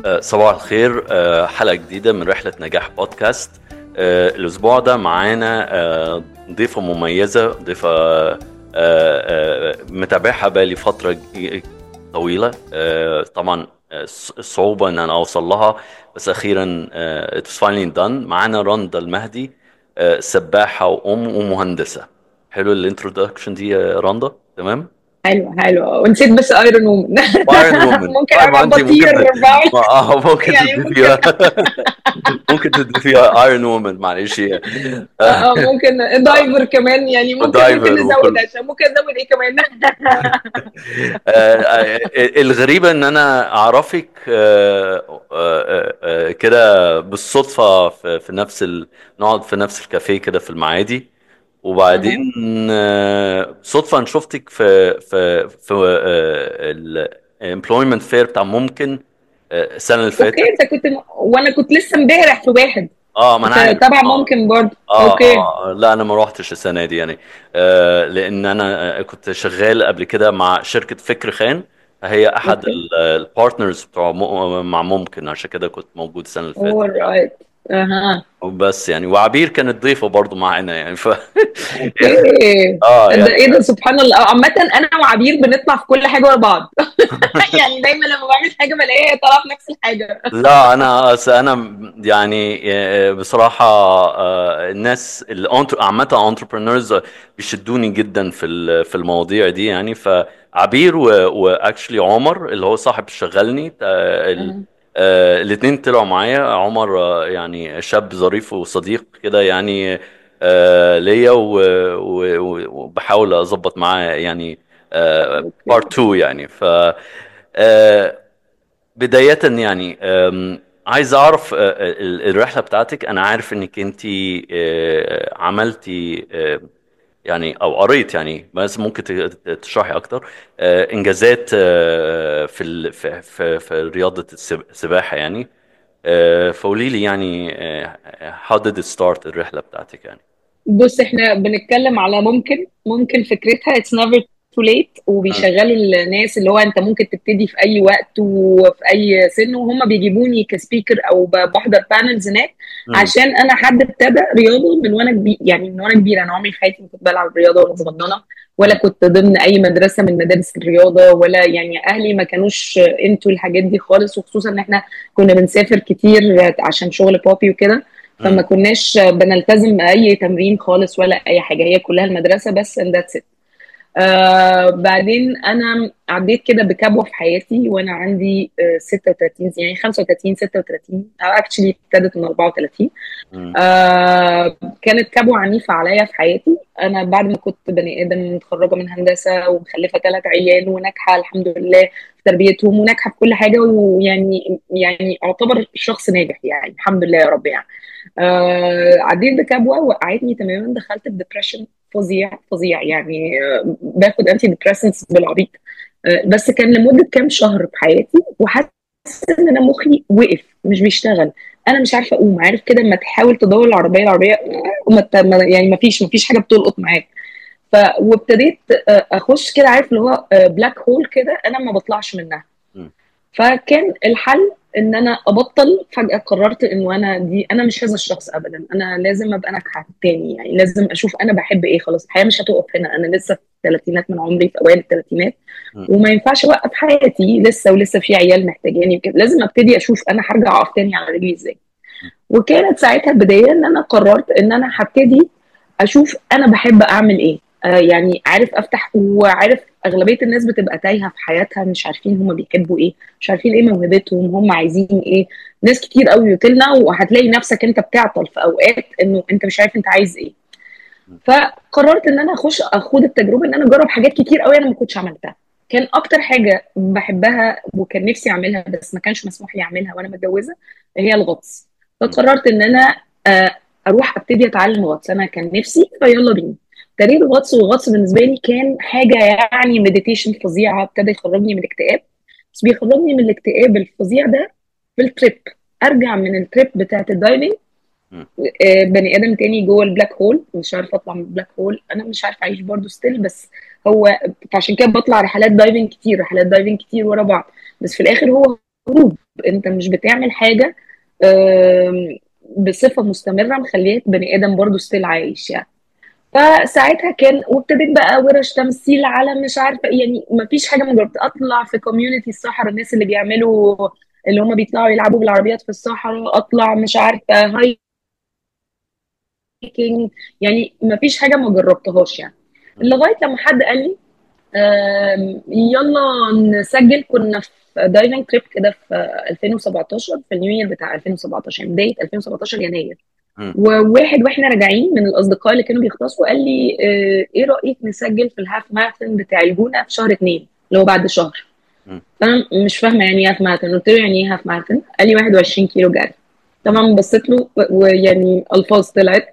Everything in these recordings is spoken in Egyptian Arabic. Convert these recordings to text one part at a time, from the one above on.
آه، صباح الخير آه، حلقة جديدة من رحلة نجاح بودكاست آه، الأسبوع ده معانا آه، ضيفة مميزة ضيفة آه، آه، متابعها بقالي فترة ج- طويلة آه، طبعا آه، الصعوبة إن أنا أوصل لها بس أخيرا آه، it was finally done معانا رندا المهدي آه، سباحة وأم ومهندسة حلو الانترودكشن دي يا رندا تمام؟ حلو حلو ونسيت بس ايرون وومن ايرون وومن ممكن طيب ما ابقى انت ممكن بطير بعمل ما- اه ممكن يعني تضيفيها ممكن تضيفيها ايرون وومن معلش اه آه، ممكن دايفر كمان يعني ممكن دايفر ممكن نزود وكل- عشان ممكن ازود ايه كمان آه، آه، الغريبة ان انا اعرفك آه، آه، آه، كده بالصدفة في في نفس ال... نقعد في نفس الكافيه كده في المعادي وبعدين آه، صدفة أنا شفتك في في في الامبلويمنت فير بتاع ممكن آه، السنة اللي فاتت اوكي انت كنت م... وانا كنت لسه امبارح في واحد اه ما انا عارف كنت تبع آه. ممكن برضه اه اوكي اه لا انا ما روحتش السنه دي يعني آه لان انا آه، كنت شغال قبل كده مع شركه فكر خان هي احد اوكي البارتنرز بتوع م- مع ممكن عشان كده كنت موجود السنه اللي فاتت alright اها بس يعني وعبير كانت ضيفه برضو معانا يعني ف اوكي اه ده يعني ايه ده سبحان الله عامة انا وعبير بنطلع في كل حاجة ورا بعض يعني دايما لما بعمل حاجة بلاقيها طالعة في نفس الحاجة لا انا أصل انا يعني آه، بصراحه آه، الناس اللي انتر- عامه انتربرينورز بيشدوني جدا في ال- في المواضيع دي يعني فعبير واكشلي عمر اللي هو صاحب شغلني أها. الاثنين طلعوا معايا عمر آه، يعني شاب ظريف وصديق كده يعني آه، ليا و- و- و- وبحاول اظبط معاه يعني اوكي بارت 2 يعني ف آه، بداية يعني أم، عايز أعرف أه، ال- الرحلة بتاعتك أنا عارف إنك أنت عملتي أه، يعني أو قريت يعني بس ممكن ت- ت- تشرحي أكتر أه، إنجازات أه، في ال- في في في رياضة السب- السباحة يعني أه، فقولي لي يعني أه، how did it start الرحلة بتاعتك يعني بص احنا بنتكلم على ممكن ممكن فكرتها it's never too late مم. وبيشغلوا الناس اللي هو انت ممكن تبتدي في اي وقت وفي اي سن وهم بيجيبوني كسبيكر او ب- بحضر بانلز هناك مم. عشان انا حد ابتدى رياضه من وانا كبير يعني من وانا كبيره انا عمري في حياتي ما كنت بلعب رياضه وانا صغننه ولا مم. كنت ضمن اي مدرسه من مدارس الرياضه ولا يعني اهلي ما كانوش انتوا الحاجات دي خالص وخصوصا ان احنا كنا بنسافر كتير عشان شغل بابي وكده فما مم. كناش بنلتزم اي تمرين خالص ولا اي حاجه هي كلها المدرسه بس and that's it آه بعدين انا عديت كده بكبوه في حياتي وانا عندي آه 36 يعني 35 36 او اكشلي ابتدت من 34 مم. آه كانت كبوه عنيفه عليا في حياتي انا بعد ما كنت بني ادم متخرجه من هندسه ومخلفه ثلاث عيال وناجحه الحمد لله في تربيتهم وناجحه في كل حاجه ويعني يعني اعتبر شخص ناجح يعني الحمد لله يا رب يعني آه عديت بكبوه وقعتني تماما دخلت في ديبرشن فظيع فظيع يعني آه باخد انتي ديبريسنتس بالعبيط آه بس كان لمده كام شهر في حياتي وحاسه ان انا مخي وقف مش بيشتغل انا مش عارفه اقوم عارف كده لما تحاول تدور العربيه العربيه وما ت- ما- يعني ما فيش ما فيش حاجه بتلقط معاك ف وابتديت آه، اخش كده عارف اللي هو بلاك هول كده انا ما بطلعش منها مم. فكان الحل ان انا ابطل فجاه قررت انه انا دي انا مش هذا الشخص ابدا انا لازم ابقى ناجحه تاني يعني لازم اشوف انا بحب ايه خلاص الحياه مش هتقف هنا انا لسه في الثلاثينات من عمري في اوائل الثلاثينات مم. وما ينفعش اوقف حياتي لسه ولسه في عيال محتاجاني وكده لازم ابتدي اشوف انا هرجع اقف تاني على رجلي ازاي وكانت ساعتها البدايه ان انا قررت ان انا هبتدي اشوف انا بحب اعمل ايه آه يعني عارف افتح وعارف اغلبيه الناس بتبقى تايهه في حياتها مش عارفين هم بيحبوا ايه مش عارفين ايه موهبتهم هم عايزين ايه ناس كتير قوي قلنا وهتلاقي نفسك انت بتعطل في اوقات انه انت مش عارف انت عايز ايه فقررت ان انا اخش اخوض التجربه ان انا اجرب حاجات كتير قوي انا ما كنتش عملتها كان اكتر حاجه بحبها وكان نفسي اعملها بس ما كانش مسموح لي اعملها وانا متجوزه هي الغطس مم. فقررت ان انا آه، اروح ابتدي اتعلم غطس انا كان نفسي فيلا بينا ابتديت غطس والغطس بالنسبه لي كان حاجه يعني مديتيشن فظيعه ابتدى يخرجني من الاكتئاب بس بيخرجني من الاكتئاب الفظيع ده في التريب ارجع من التريب بتاعت الدايفنج مم. آه، بني ادم تاني جوه البلاك هول مش عارفه اطلع من البلاك هول انا مش عارفه اعيش برضو ستيل بس هو عشان كده بطلع رحلات دايفنج كتير رحلات دايفنج كتير ورا بعض بس في الاخر هو هروب انت مش بتعمل حاجه آم، بصفه مستمره مخليك بني ادم برضو ستيل عايش يعني فساعتها كان وابتديت بقى ورش تمثيل على مش عارفه يعني ما فيش حاجه ما جربت اطلع في كوميونتي الصحراء الناس اللي بيعملوا اللي هم بيطلعوا يلعبوا بالعربيات في الصحراء اطلع مش عارفه هايكنج يعني ما فيش حاجه ما جربتهاش يعني لغايه لما حد قال لي آم، يلا نسجل كنا في دايفنج تريب كده في 2017 في النيو يير بتاع 2017 يعني بدايه 2017 يناير مم. وواحد واحنا راجعين من الاصدقاء اللي كانوا بيختصوا قال لي آه، ايه رايك نسجل في الهاف ماراثون بتاع الجونه في شهر اتنين اللي هو بعد شهر مم. فانا مش فاهمه يعني ايه هاف ماراثون قلت له يعني ايه هاف ماراثون قال لي 21 كيلو جري طبعا بصيت له ويعني الفاظ طلعت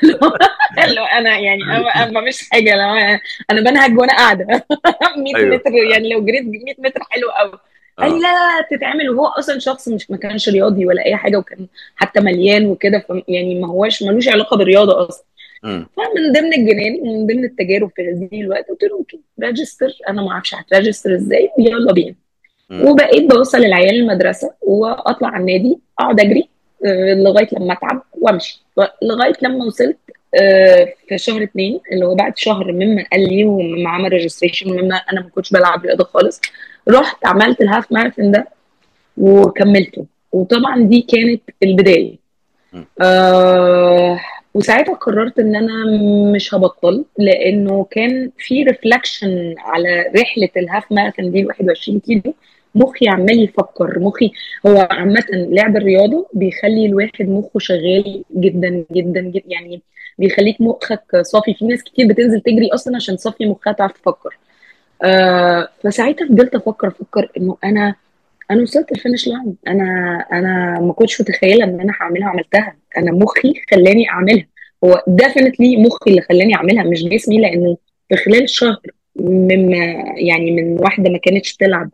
قال له انا يعني انا أنا مش حاجه لو انا بنهج وانا قاعده 100 ايوه متر يعني لو جريت 100 متر حلو قوي قال لي اه لا تتعمل وهو اصلا شخص مش ما كانش رياضي ولا اي حاجه وكان حتى مليان وكده ف- يعني ما هوش ملوش علاقه بالرياضه اصلا مم. فمن ضمن الجنان ومن ضمن التجارب في هذه الوقت قلت له اوكي راجستر انا ما اعرفش هتراجستر ازاي يلا بينا مم. وبقيت بوصل العيال المدرسه واطلع على النادي اقعد اجري آه، لغايه لما اتعب وامشي لغايه لما وصلت آه، في شهر اتنين اللي هو بعد شهر مما قال لي ومما عمل ريجستريشن ومما انا ما كنتش بلعب رياضه خالص رحت عملت الهاف ماراثون ده وكملته وطبعا دي كانت البدايه مم. آه وساعتها قررت ان انا مش هبطل لانه كان في ريفلكشن على رحله الهاف ماراثون دي 21 كيلو مخي عمال يفكر مخي هو عامة لعب الرياضة بيخلي الواحد مخه شغال جدا جدا جدا يعني بيخليك مخك صافي في ناس كتير بتنزل تجري اصلا عشان تصفي مخها تعرف تفكر آه فساعتها فضلت افكر افكر انه انا انا وصلت الفينش لاين انا انا ما كنتش متخيله ان انا هعملها عملتها انا مخي خلاني اعملها هو ديفنتلي مخي اللي خلاني اعملها مش جسمي لانه في خلال شهر مما يعني من واحده ما كانتش تلعب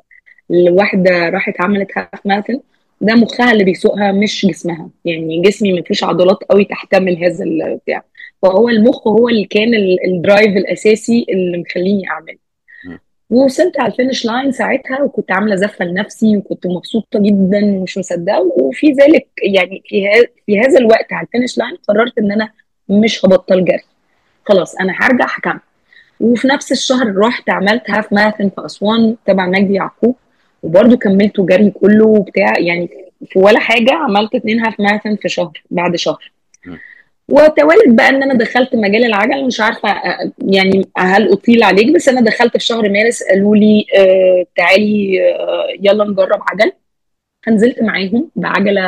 لواحده راحت عملت هاف ماراثون ده مخها اللي بيسوقها مش جسمها يعني جسمي ما فيش عضلات قوي تحتمل هذا البتاع فهو المخ هو اللي كان ال- الدرايف الاساسي اللي مخليني اعمل مم. ووصلت على الفينش لاين ساعتها وكنت عامله زفه لنفسي وكنت مبسوطه جدا ومش مصدقه وفي ذلك يعني في ها في هذا الوقت على الفينش لاين قررت ان انا مش هبطل جري خلاص انا هرجع هكمل وفي نفس الشهر رحت عملت هاف ماراثون في اسوان تبع مجدي يعقوب وبرده كملته جري كله وبتاع يعني في ولا حاجه عملت اتنين هاف ماراثون في شهر بعد شهر مم. وتوالد بقى ان انا دخلت مجال العجل مش عارفه آه، يعني هل اطيل عليك بس انا دخلت في شهر مارس قالوا لي آه تعالي آه يلا نجرب عجل فنزلت معاهم بعجله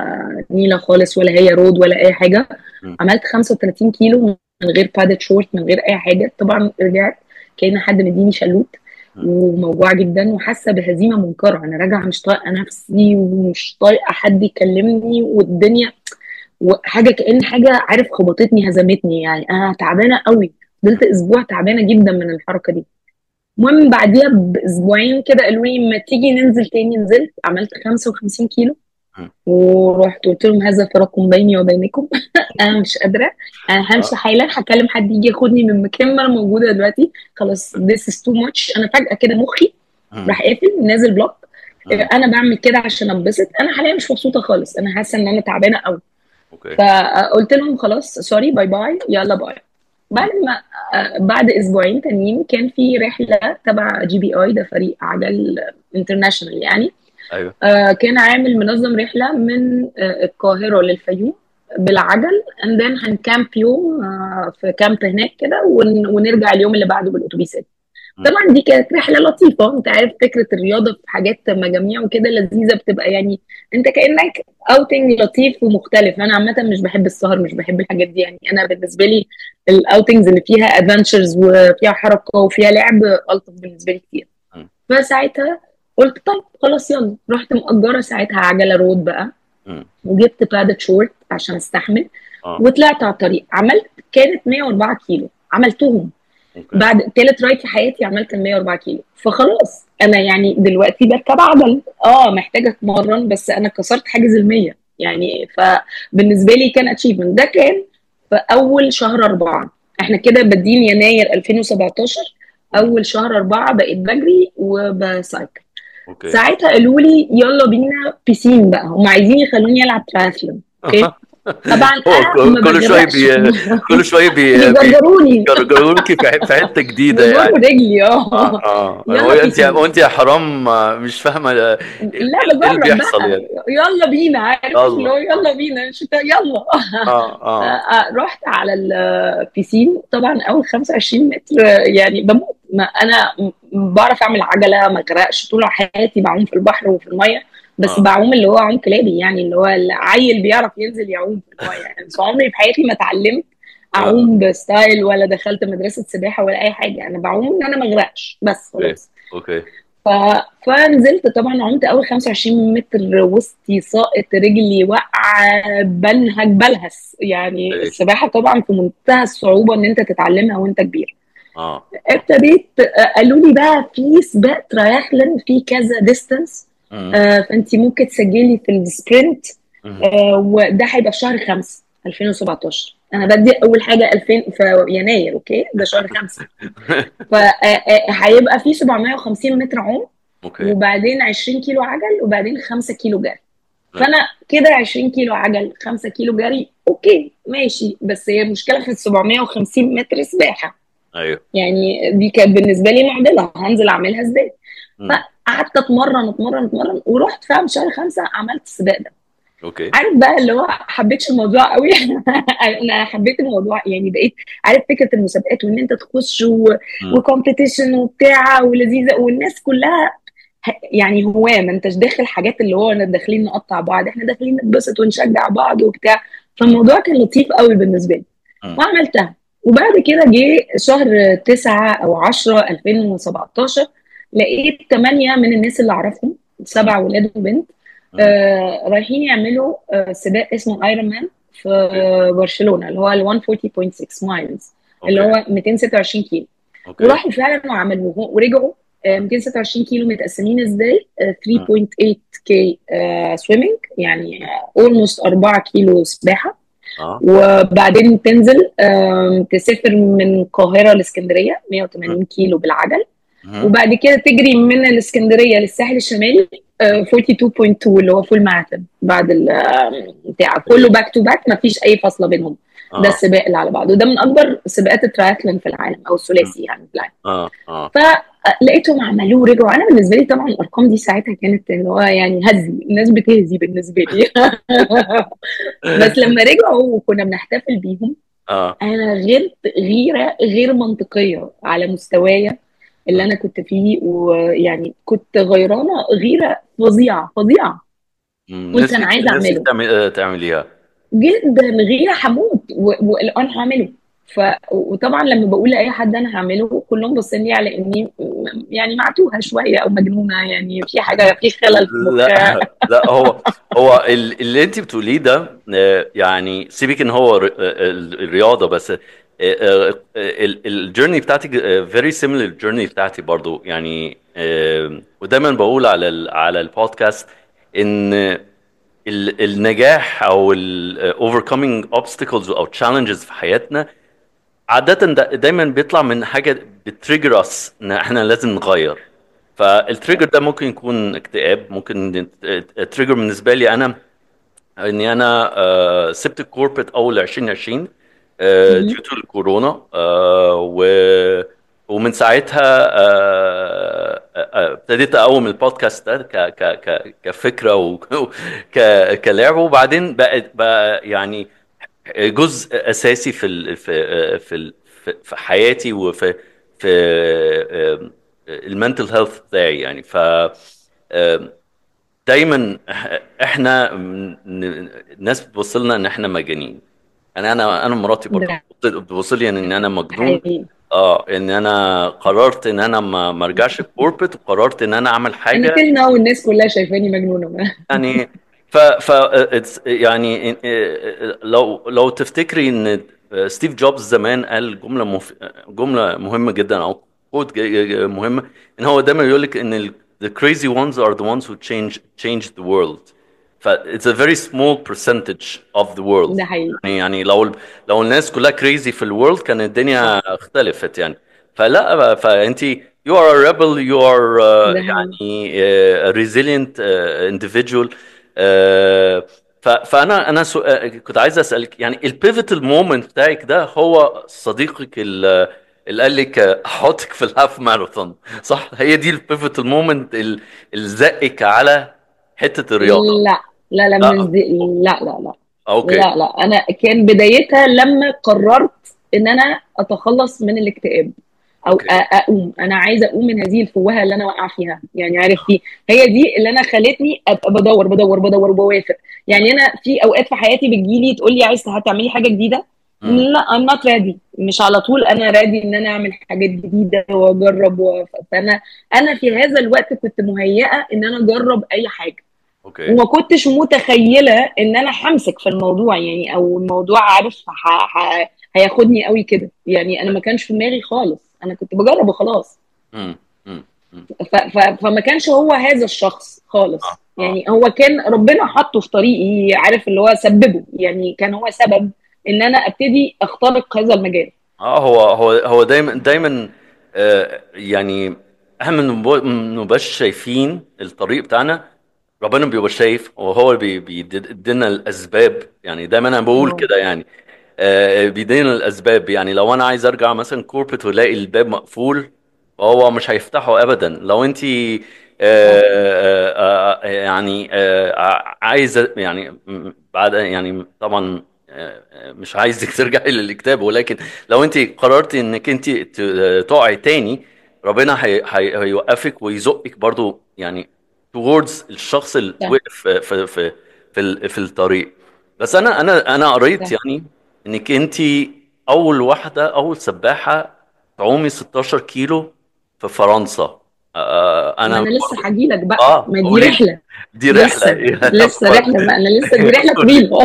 نيله خالص ولا هي رود ولا اي حاجه مم. عملت 35 كيلو من غير بادت شورت من غير اي حاجه طبعا رجعت كأن حد مديني شلوت مم. وموجوعه جدا وحاسه بهزيمه منكره انا راجعه مش طايقه نفسي ومش طايقه حد يكلمني والدنيا وحاجه كأن حاجه عارف خبطتني هزمتني يعني انا تعبانه قوي فضلت اسبوع تعبانه جدا من الحركه دي المهم بعديها باسبوعين كده قالوا لي ما تيجي ننزل تاني نزلت عملت 55 كيلو مم. ورحت قلت لهم هذا فراق بيني وبينكم انا مش قادره انا همشي اه حالا هكلم حد يجي ياخدني من مكان ما انا موجوده دلوقتي خلاص this is too much انا فجاه كده مخي مم. راح قافل نازل بلوك مم. انا بعمل كده عشان انبسط انا حاليا مش مبسوطه خالص انا حاسه ان انا تعبانه قوي اوكي فقلت لهم خلاص سوري باي باي يلا باي بعد ما آه، بعد اسبوعين تانيين كان في رحله تبع جي بي اي ده فريق عجل انترناشونال يعني ايوه آه، كان عامل منظم رحله من آه، القاهره للفيوم بالعجل اند ذن هنكامب يوم آه، في كامب هناك كده ون- ونرجع اليوم اللي بعده بالاتوبيسات مم. طبعا دي كانت رحله لطيفه انت عارف فكره الرياضه في حاجات مجاميع وكده لذيذه بتبقى يعني انت كانك اوتنج لطيف ومختلف انا عامه مش بحب السهر مش بحب الحاجات دي يعني انا بالنسبه لي الاوتنجز اللي فيها ادفنتشرز وفيها حركه وفيها لعب الطف بالنسبه لي كتير مم. فساعتها قلت طيب خلاص يلا رحت مأجره ساعتها عجله رود بقى مم. وجبت بادت شورت عشان استحمل اه وطلعت على الطريق عملت كانت 104 كيلو عملتهم اوكي بعد تالت رايد في حياتي عملت ال 104 كيلو فخلاص انا يعني دلوقتي بركب عجل اه محتاجه اتمرن بس انا كسرت حاجز ال 100 يعني فبالنسبه لي كان اتشيفمنت ده كان في اول شهر أربعة احنا كده بادئين يناير 2017 مم. اول شهر أربعة بقيت بجري وبسايكل اوكي ساعتها قالوا لي يلا بينا بيسين بقى هم عايزين يخلوني العب تراثلون اوكي طبعا انا هو ما كل شويه بجربش بي كل شويه بي بي- بيجرجروني بيجرجروك في ح- في حته جديده بيجروا يعني رجلي اه اه يلا هو انت بيسين. وانت يا حرام آه، مش فاهمه آه، لا ايه اللي بجرب بيحصل بقى يعني يلا بينا عارف يلا. اللي هو يلا بينا مش بتاع- يلا اه اه آه، رحت على البيسين طبعا اول 25 متر آه، يعني بموت ما انا م- بعرف اعمل عجله ما اغرقش طول حياتي بعوم في البحر وفي الميه بس آه. بعوم اللي هو عوم كلابي يعني اللي هو العيل بيعرف ينزل يعوم في الميه يعني بس عمري في حياتي ما اتعلمت اعوم بستايل ولا دخلت مدرسه سباحه ولا اي حاجه انا بعوم ان انا ما اغرقش بس خلاص اوكي ف... فنزلت طبعا عمت اول 25 متر وسطي ساقط رجلي واقعه بنهج بلهس يعني إيه. السباحه طبعا في منتهى الصعوبه ان انت تتعلمها وانت كبير اه ابتديت آه، قالوا لي بقى في سباق ترايثلون في كذا ديستانس مم. آه فانت ممكن تسجلي في السبرنت مم. آه وده هيبقى في شهر 5 2017 انا بدي اول حاجه 2000 في يناير اوكي ده شهر 5 فهيبقى في 750 متر عوم اوكي وبعدين 20 كيلو عجل وبعدين 5 كيلو جري نعم. فانا كده 20 كيلو عجل 5 كيلو جري اوكي ماشي بس هي المشكله في ال 750 متر سباحه ايوه يعني دي كانت بالنسبه لي معضله هنزل اعملها ازاي مم. فقعدت اتمرن اتمرن اتمرن ورحت فعلا شهر خمسة عملت السباق ده اوكي عارف بقى اللي هو حبيتش الموضوع قوي انا حبيت الموضوع يعني بقيت عارف فكره المسابقات وان انت تخش و... مم. وكومبيتيشن وبتاع ولذيذه والناس كلها ه- يعني هواه ما انتش داخل حاجات اللي هو انا داخلين نقطع بعض احنا داخلين نتبسط ونشجع بعض وبتاع فالموضوع كان لطيف قوي بالنسبه لي مم. وعملتها وبعد كده جه شهر 9 او 10 2017 لقيت ثمانية من الناس اللي اعرفهم سبع ولاد وبنت مم. آه رايحين يعملوا آه سباق اسمه ايرون مان في آه برشلونه اللي هو ال 140.6 مايلز اللي اوكي هو 226 كيلو اوكي وراحوا فعلا وعملوه ورجعوا آه، 226 كيلو متقسمين ازاي آه، 3.8 كي سويمنج يعني اولموست 4 كيلو سباحه اه وبعدين تنزل آم، تسافر من القاهره لاسكندريه 180 كيلو بالعجل مم. وبعد كده تجري من الاسكندريه للساحل الشمالي آه، 42.2 اللي هو فول ماراثون بعد ال- آم، بتاع كله باك تو باك ما فيش اي فاصله بينهم ده اه السباق اللي على بعضه ده من اكبر سباقات الترايثلون في العالم او الثلاثي يعني في العالم اه اه فلقيتهم عملوه ورجعوا انا بالنسبه لي طبعا الارقام دي ساعتها كانت اللي هو يعني هزي الناس بتهزي بالنسبه لي بس لما رجعوا وكنا بنحتفل بيهم اه انا غيرت غيره غير منطقيه على مستوايا اللي انا كنت فيه ويعني كنت غيرانه غيره فظيعه فظيعه مم. قلت نفسك انا عايزه نفسك اعمله تعمل آه، تعمليها جدا غيره هموت و- وانا هعمله ف وطبعا لما بقول لاي حد انا هعمله كلهم باصين لي على اني م- يعني معتوهه شويه او مجنونه يعني في حاجه في خلل في مخها لا لا هو هو ال- اللي انت بتقوليه ده آه، يعني سيبك ان هو ر- آه، ال- الرياضه بس الجيرني بتاعتي فيري سيميلر الجيرني بتاعتي برضو يعني آه، ودايما بقول على ال- على البودكاست ان ال- النجاح او ال overcoming obstacles او challenges في حياتنا عادة دا دايما بيطلع من حاجة بتريجر اس ان احنا لازم نغير فالتريجر ده ممكن يكون اكتئاب ممكن التريجر بالنسبة لي انا اني انا آه، سبت الكوربريت اول 2020 ديو تو الكورونا آه، و ومن ساعتها آه، آه، ابتديت اقوم البودكاست ده ك ك ك كفكره وك كلعبه وبعدين بقى بقى يعني جزء اساسي في ال في في ال في في حياتي وفي في المنتل هيلث بتاعي يعني ف دايما احنا ن- الناس بتبص لنا ان احنا مجانين انا انا انا مراتي برضه ده بتبص لي ان انا مجنون حقيقي اه ان انا قررت ان انا ما ما ارجعش الكوربريت وقررت ان انا اعمل انا حاجه تلنا والناس كلها شايفاني مجنونه يعني ف ف it's- يعني لو لو تفتكري ان ستيف جوبز زمان قال جمله مف... جمله مهمه جدا او كود مهمه ان هو دايما يقول لك ان ال- the crazy ones are the ones who change change the world ف it's a very small percentage of the world ده حقيقي يعني يعني لو لو الناس كلها كريزي في الورلد كان الدنيا اختلفت يعني فلا فانت you are a rebel you are uh, ده حقيقي. يعني uh, a resilient uh, individual uh, ف- فانا انا سو... uh, كنت عايز اسالك يعني البيفيتال مومنت بتاعك ده هو صديقك ال- اللي قال لك uh, احطك في الهاف ماراثون صح هي دي البيفيتال مومنت اللي زقك على حته الرياضه لا لا لا لا مش دي لا لا لا اوكي لا لا انا كان بدايتها لما قررت ان انا اتخلص من الاكتئاب او اوكي أ- اقوم انا عايزه اقوم من هذه الفوهه اللي انا واقعه فيها يعني عارف دي هي دي اللي انا خلتني ابقى بدور بدور بدور وبوافق يعني انا في اوقات في حياتي بتجيلي تقول لي عايز هتعملي حاجه جديده مم. لا I'm not ready مش على طول انا رادي ان انا اعمل حاجات جديده واجرب و... فانا انا في هذا الوقت كنت مهيئه ان انا اجرب اي حاجه اوكي وما كنتش متخيله ان انا همسك في الموضوع يعني او الموضوع عارف ه... ه... هياخدني قوي كده يعني انا ما كانش في دماغي خالص انا كنت بجرب وخلاص مم. مم. مم. ف... ف... فما كانش هو هذا الشخص خالص اه اه يعني هو كان ربنا حطه في طريقي عارف اللي هو سببه يعني كان هو سبب ان انا ابتدي اخترق هذا المجال اه هو هو هو دايما دايما آه يعني اهم من بو- من نبقاش شايفين الطريق بتاعنا ربنا بيبقى شايف وهو اللي بي- بيدينا الاسباب يعني دايما انا بقول اه كده يعني آه بيدينا الاسباب يعني لو انا عايز ارجع مثلا كوربت والاقي الباب مقفول هو مش هيفتحه ابدا لو انت يعني آه عايزه يعني م- بعد يعني طبعا آه، آه، مش عايزك ترجعي للكتاب ولكن لو انت قررتي انك انت ت- تقعي تاني ربنا هي هي هيوقفك ويزقك برضو يعني towards الشخص اللي صح وقف في في في في, ال- في الطريق بس انا انا انا قريت صح يعني انك انت اول واحده اول سباحه تعومي 16 كيلو في فرنسا آه ما انا انا لسه برضو هجيلك بقى اه ما دي قولي رحله دي رحله لسه يا لسه نهار رحله بقى انا لسه دي رحله قولي طويله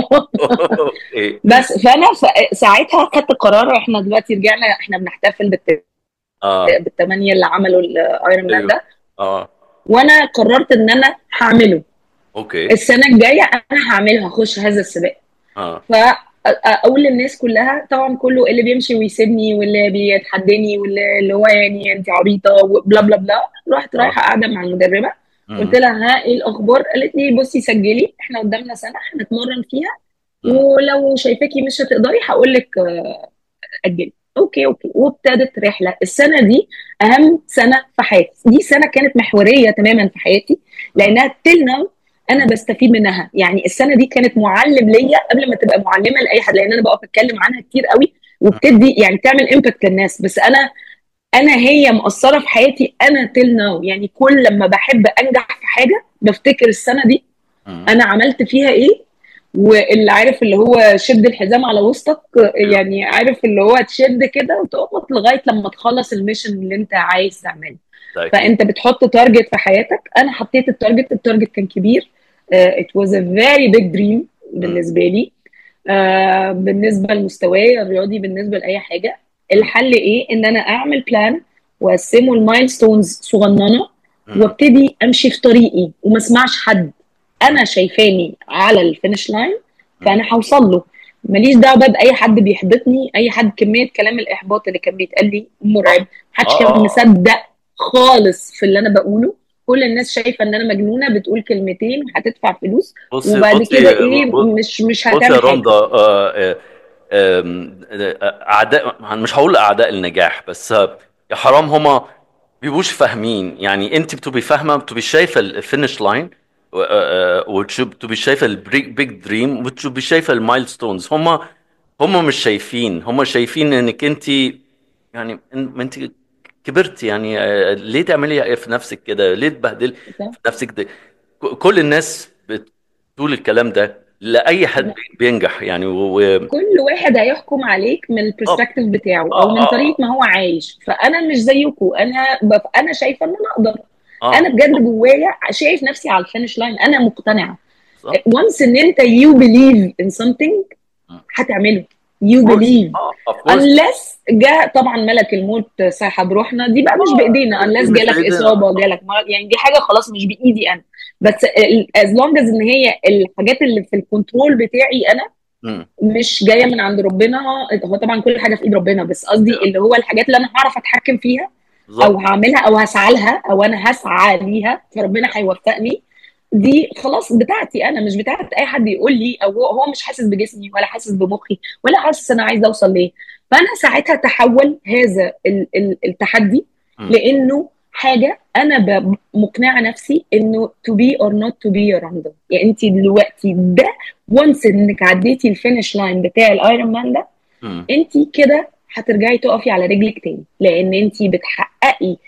اوكي بس فانا ف- ساعتها خدت قرار احنا دلوقتي رجعنا احنا بنحتفل بالت- اه بالثمانيه اللي عملوا الايرون مان ايوه ده اه وانا قررت ان انا هعمله اوكي السنه الجايه انا هعمله هخش هذا السباق اه فاقول للناس كلها طبعا كله اللي بيمشي ويسيبني واللي بيتحداني واللي اللي هو يعني انت عبيطه وبلا بلا بلا رحت اه رايحه قاعده مع المدربه قلت امم لها ها ايه الاخبار قالت لي بصي سجلي احنا قدامنا سنه هنتمرن فيها امم ولو شايفاكي مش هتقدري هقول لك اجلي اوكي اوكي وابتدت رحله السنه دي اهم سنه في حياتي دي سنه كانت محوريه تماما في حياتي لانها تلنا انا بستفيد منها يعني السنه دي كانت معلم ليا قبل ما تبقى معلمه لاي حد لان انا بقف اتكلم عنها كتير قوي وبتدي يعني تعمل امباكت للناس بس انا انا هي مؤثره في حياتي انا تيل ناو يعني كل لما بحب انجح في حاجه بفتكر السنه دي انا عملت فيها ايه واللي عارف اللي هو شد الحزام على وسطك يعني عارف اللي هو تشد كده وتقف لغايه لما تخلص الميشن اللي انت عايز تعمله ده اكيد فانت بتحط تارجت في حياتك انا حطيت التارجت التارجت كان كبير uh, it was a very big dream بالنسبه لي uh, بالنسبه لمستواي الرياضي بالنسبه لاي حاجه الحل ايه ان انا اعمل بلان واقسمه المايلستونز صغننه مم. وابتدي امشي في طريقي وما اسمعش حد انا شايفاني على الفينش لاين فانا هوصل له ماليش دعوه بقى باي حد بيحبطني اي حد كميه كلام الاحباط اللي كان بيتقال لي مرعب محدش آه، كان آه. مصدق خالص في اللي انا بقوله كل الناس شايفه ان انا مجنونه بتقول كلمتين وهتدفع فلوس بصي وبعد بصي كده ايه بص- مش مش بص يا هتعمل حاجه روندا آه، آه، آم، آه، اعداء مش هقول اعداء النجاح بس آه، يا حرام هما بيبقوش فاهمين يعني انت بتبقي فاهمه بتبقي شايفه الفينش لاين وبتبقي شايفه البيج دريم وبتبقي شايفه المايلستونز هما هما مش شايفين هما شايفين انك انت يعني إن- ما انت كبرت يعني آه، ليه تعملي في نفسك كده ليه تبهدلي صح؟ في نفسك ده ك- كل الناس بتقول الكلام ده لاي حد بينجح يعني و... و... كل واحد هيحكم عليك من البرسبكتيف بتاعه او من آه، آه. طريقه ما هو عايش فانا مش زيكم انا بف... انا شايفه ان انا اقدر آه. انا بجد جوايا شايف نفسي على الفينش لاين انا مقتنعه صح. وانس ان انت يو بليف ان something مم. هتعمله يو بليف اه of course. unless جاء طبعا ملك الموت ساحب روحنا دي بقى مش آه، بايدينا دي unless مش جالك بإيدينا. اصابه جالك مرض يعني دي حاجه خلاص مش بايدي انا بس as long as ان هي الحاجات اللي في الكنترول بتاعي انا مم. مش جايه من عند ربنا هو طبعا كل حاجه في ايد ربنا بس قصدي اللي هو الحاجات اللي انا هعرف اتحكم فيها بالظبط او هعملها او هسعى لها او انا هسعى ليها فربنا هيوفقني دي خلاص بتاعتي انا مش بتاعت اي حد يقول لي او هو هو مش حاسس بجسمي ولا حاسس بمخي ولا حاسس انا عايزه اوصل ليه فانا ساعتها تحول هذا ال- ال- التحدي مم. لانه حاجه انا ب- مقنعه نفسي انه to be or not to be يا رندا يعني انت دلوقتي ده وانس انك عديتي الفينش لاين بتاع الايرون مان ده مم. انت كده هترجعي تقفي على رجلك تاني لان انت بتحققي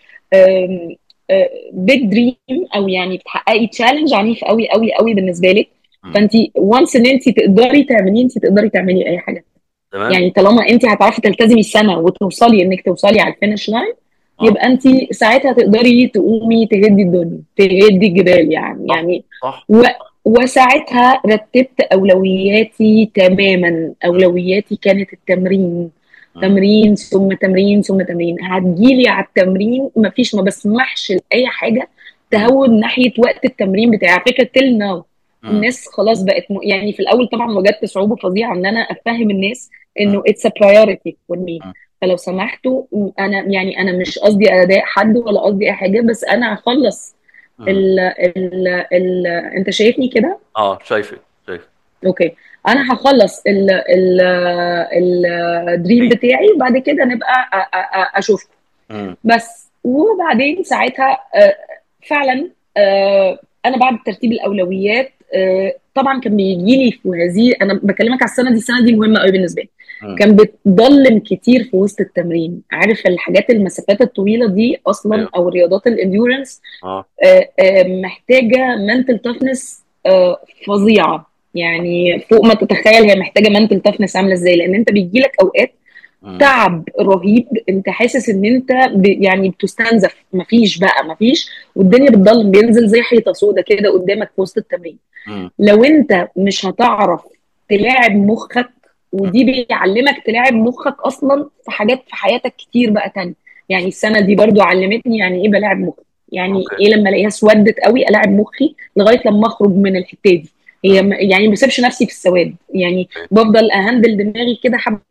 بيج دريم او يعني بتحققي تشالنج عنيف قوي قوي قوي بالنسبه لك مم. فانت وانس ان انت تقدري تعمليه انت تقدري تعملي اي حاجه تمام يعني طالما انت هتعرفي تلتزمي السنه وتوصلي انك توصلي على الفينش لاين اه يبقى انت ساعتها تقدري تقومي تهدي الدنيا تهدي الجبال يعني صح يعني صح و وساعتها رتبت اولوياتي تماما اولوياتي كانت التمرين مم. تمرين ثم تمرين ثم تمرين هتجيلي على التمرين مفيش ما بسمحش لاي حاجه مم. تهون ناحيه وقت التمرين بتاعي على فكره تيل ناو مم. الناس خلاص بقت م... يعني في الاول طبعا وجدت صعوبه فظيعه ان انا افهم الناس مم. انه اتس ا برايورتي فور مي مم. فلو سمحتوا انا يعني انا مش قصدي اداء حد ولا قصدي اي حاجه بس انا هخلص مم. ال ال ال انت شايفني كده اه شايفك شايف اوكي انا هخلص ال ال الدريم بتاعي وبعد كده نبقى أ- أ- أ- اشوفكم مم. بس وبعدين ساعتها آه، فعلا آه، انا بعد ترتيب الاولويات آه، طبعا كان بيجي لي في هذه انا بكلمك على السنه دي السنه دي مهمه قوي بالنسبه لي مم. كان بتضلم كتير في وسط التمرين عارف الحاجات المسافات الطويله دي اصلا ايوه او رياضات الانديورنس اه آه، آه، محتاجه منتل تفنس فظيعه يعني فوق ما تتخيل هي محتاجه منتل تفنس عامله ازاي لان انت بيجيلك اوقات مم. تعب رهيب انت حاسس ان انت ب... يعني بتستنزف مفيش بقى مفيش والدنيا بتضلم بينزل زي حيطه سودا كده قدامك في وسط التمرين مم. لو انت مش هتعرف تلاعب مخك ودي بيعلمك تلاعب مخك اصلا في حاجات في حياتك كتير بقى تانية يعني السنه دي برضو علمتني يعني ايه بلاعب مخي يعني اوكي ايه لما الاقيها اسودت قوي الاعب مخي لغايه لما اخرج من الحته دي هي مم. م- يعني ما بسيبش نفسي في السواد يعني اوكي بفضل اهندل دماغي كده حبه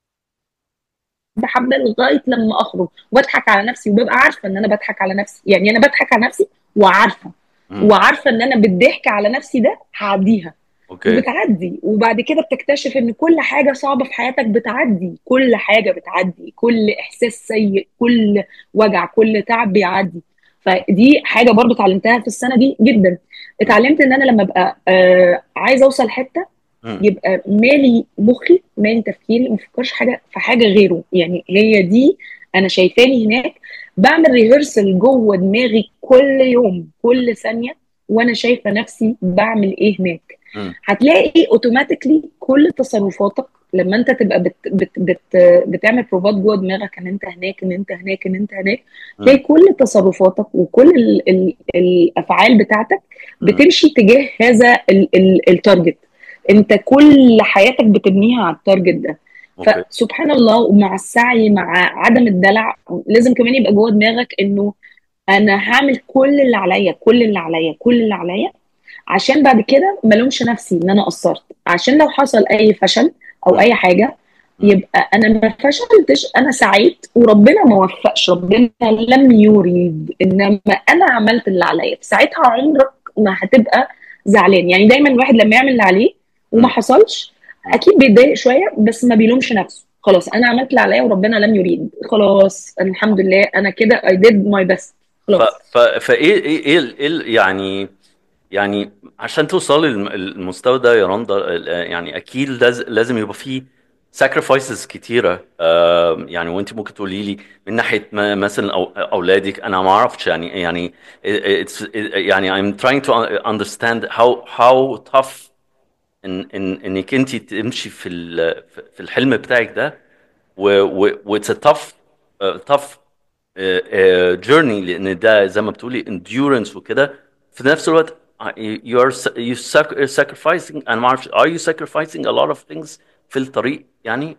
حبه لغايه لما اخرج واضحك على نفسي وببقى عارفه ان انا بضحك على نفسي يعني انا بضحك على نفسي وعارفه مم. وعارفه ان انا بالضحك على نفسي ده هعديها اوكي وبتعدي وبعد كده بتكتشف ان كل حاجه صعبه في حياتك بتعدي كل حاجه بتعدي كل احساس سيء كل وجع كل تعب بيعدي فدي حاجه برضو اتعلمتها في السنه دي جدا اتعلمت ان انا لما ابقى آه عايزه اوصل حته مم. يبقى مالي مخي مالي تفكيري ما بفكرش حاجه في حاجه غيره يعني هي دي انا شايفاني هناك بعمل ريهرسل جوه دماغي كل يوم كل ثانيه وانا شايفه نفسي بعمل ايه هناك مم. هتلاقي اوتوماتيكلي كل تصرفاتك لما انت تبقى بت بت بت بتعمل بروفات جوه دماغك ان انت هناك ان انت هناك ان انت هناك تلاقي مم. كل تصرفاتك وكل ال ال الافعال بتاعتك مم. بتمشي تجاه هذا ال ال التارجت انت كل حياتك بتبنيها على التارجت ده اوكي فسبحان الله ومع السعي مع عدم الدلع لازم كمان يبقى جوه دماغك انه انا هعمل كل اللي عليا كل اللي عليا كل اللي عليا عشان بعد كده ما الومش نفسي ان انا قصرت عشان لو حصل اي فشل او مم. اي حاجه مم. يبقى انا ما فشلتش انا سعيت وربنا ما وفقش ربنا لم يريد انما انا عملت اللي عليا في ساعتها عمرك ما هتبقى زعلان يعني دايما الواحد لما يعمل اللي عليه وما مم. حصلش مم. اكيد بيتضايق شويه بس ما بيلومش نفسه خلاص انا عملت اللي عليا وربنا لم يريد خلاص الحمد لله انا كده I did my best ف خلاص ف فايه ايه ايه ال- إيه ال- يعني يعني عشان توصلي للمستوى ده يا رندا ال- يعني اكيد لاز- لازم يبقى فيه sacrifices كتيرة آه، يعني وانت ممكن تقولي لي من ناحية ما- مثلا أو اولادك انا ما اعرفش يعني يعني it's يعني I'm trying to understand how how tough ان ان انك انت تمشي في ال- في الحلم بتاعك ده و و و it's a tough uh, tough uh, uh, journey لان ده زي ما بتقولي endurance وكده في نفس الوقت uh, you are s- you sac- sacrificing انا ما اعرفش are you sacrificing a lot of things في الطريق يعني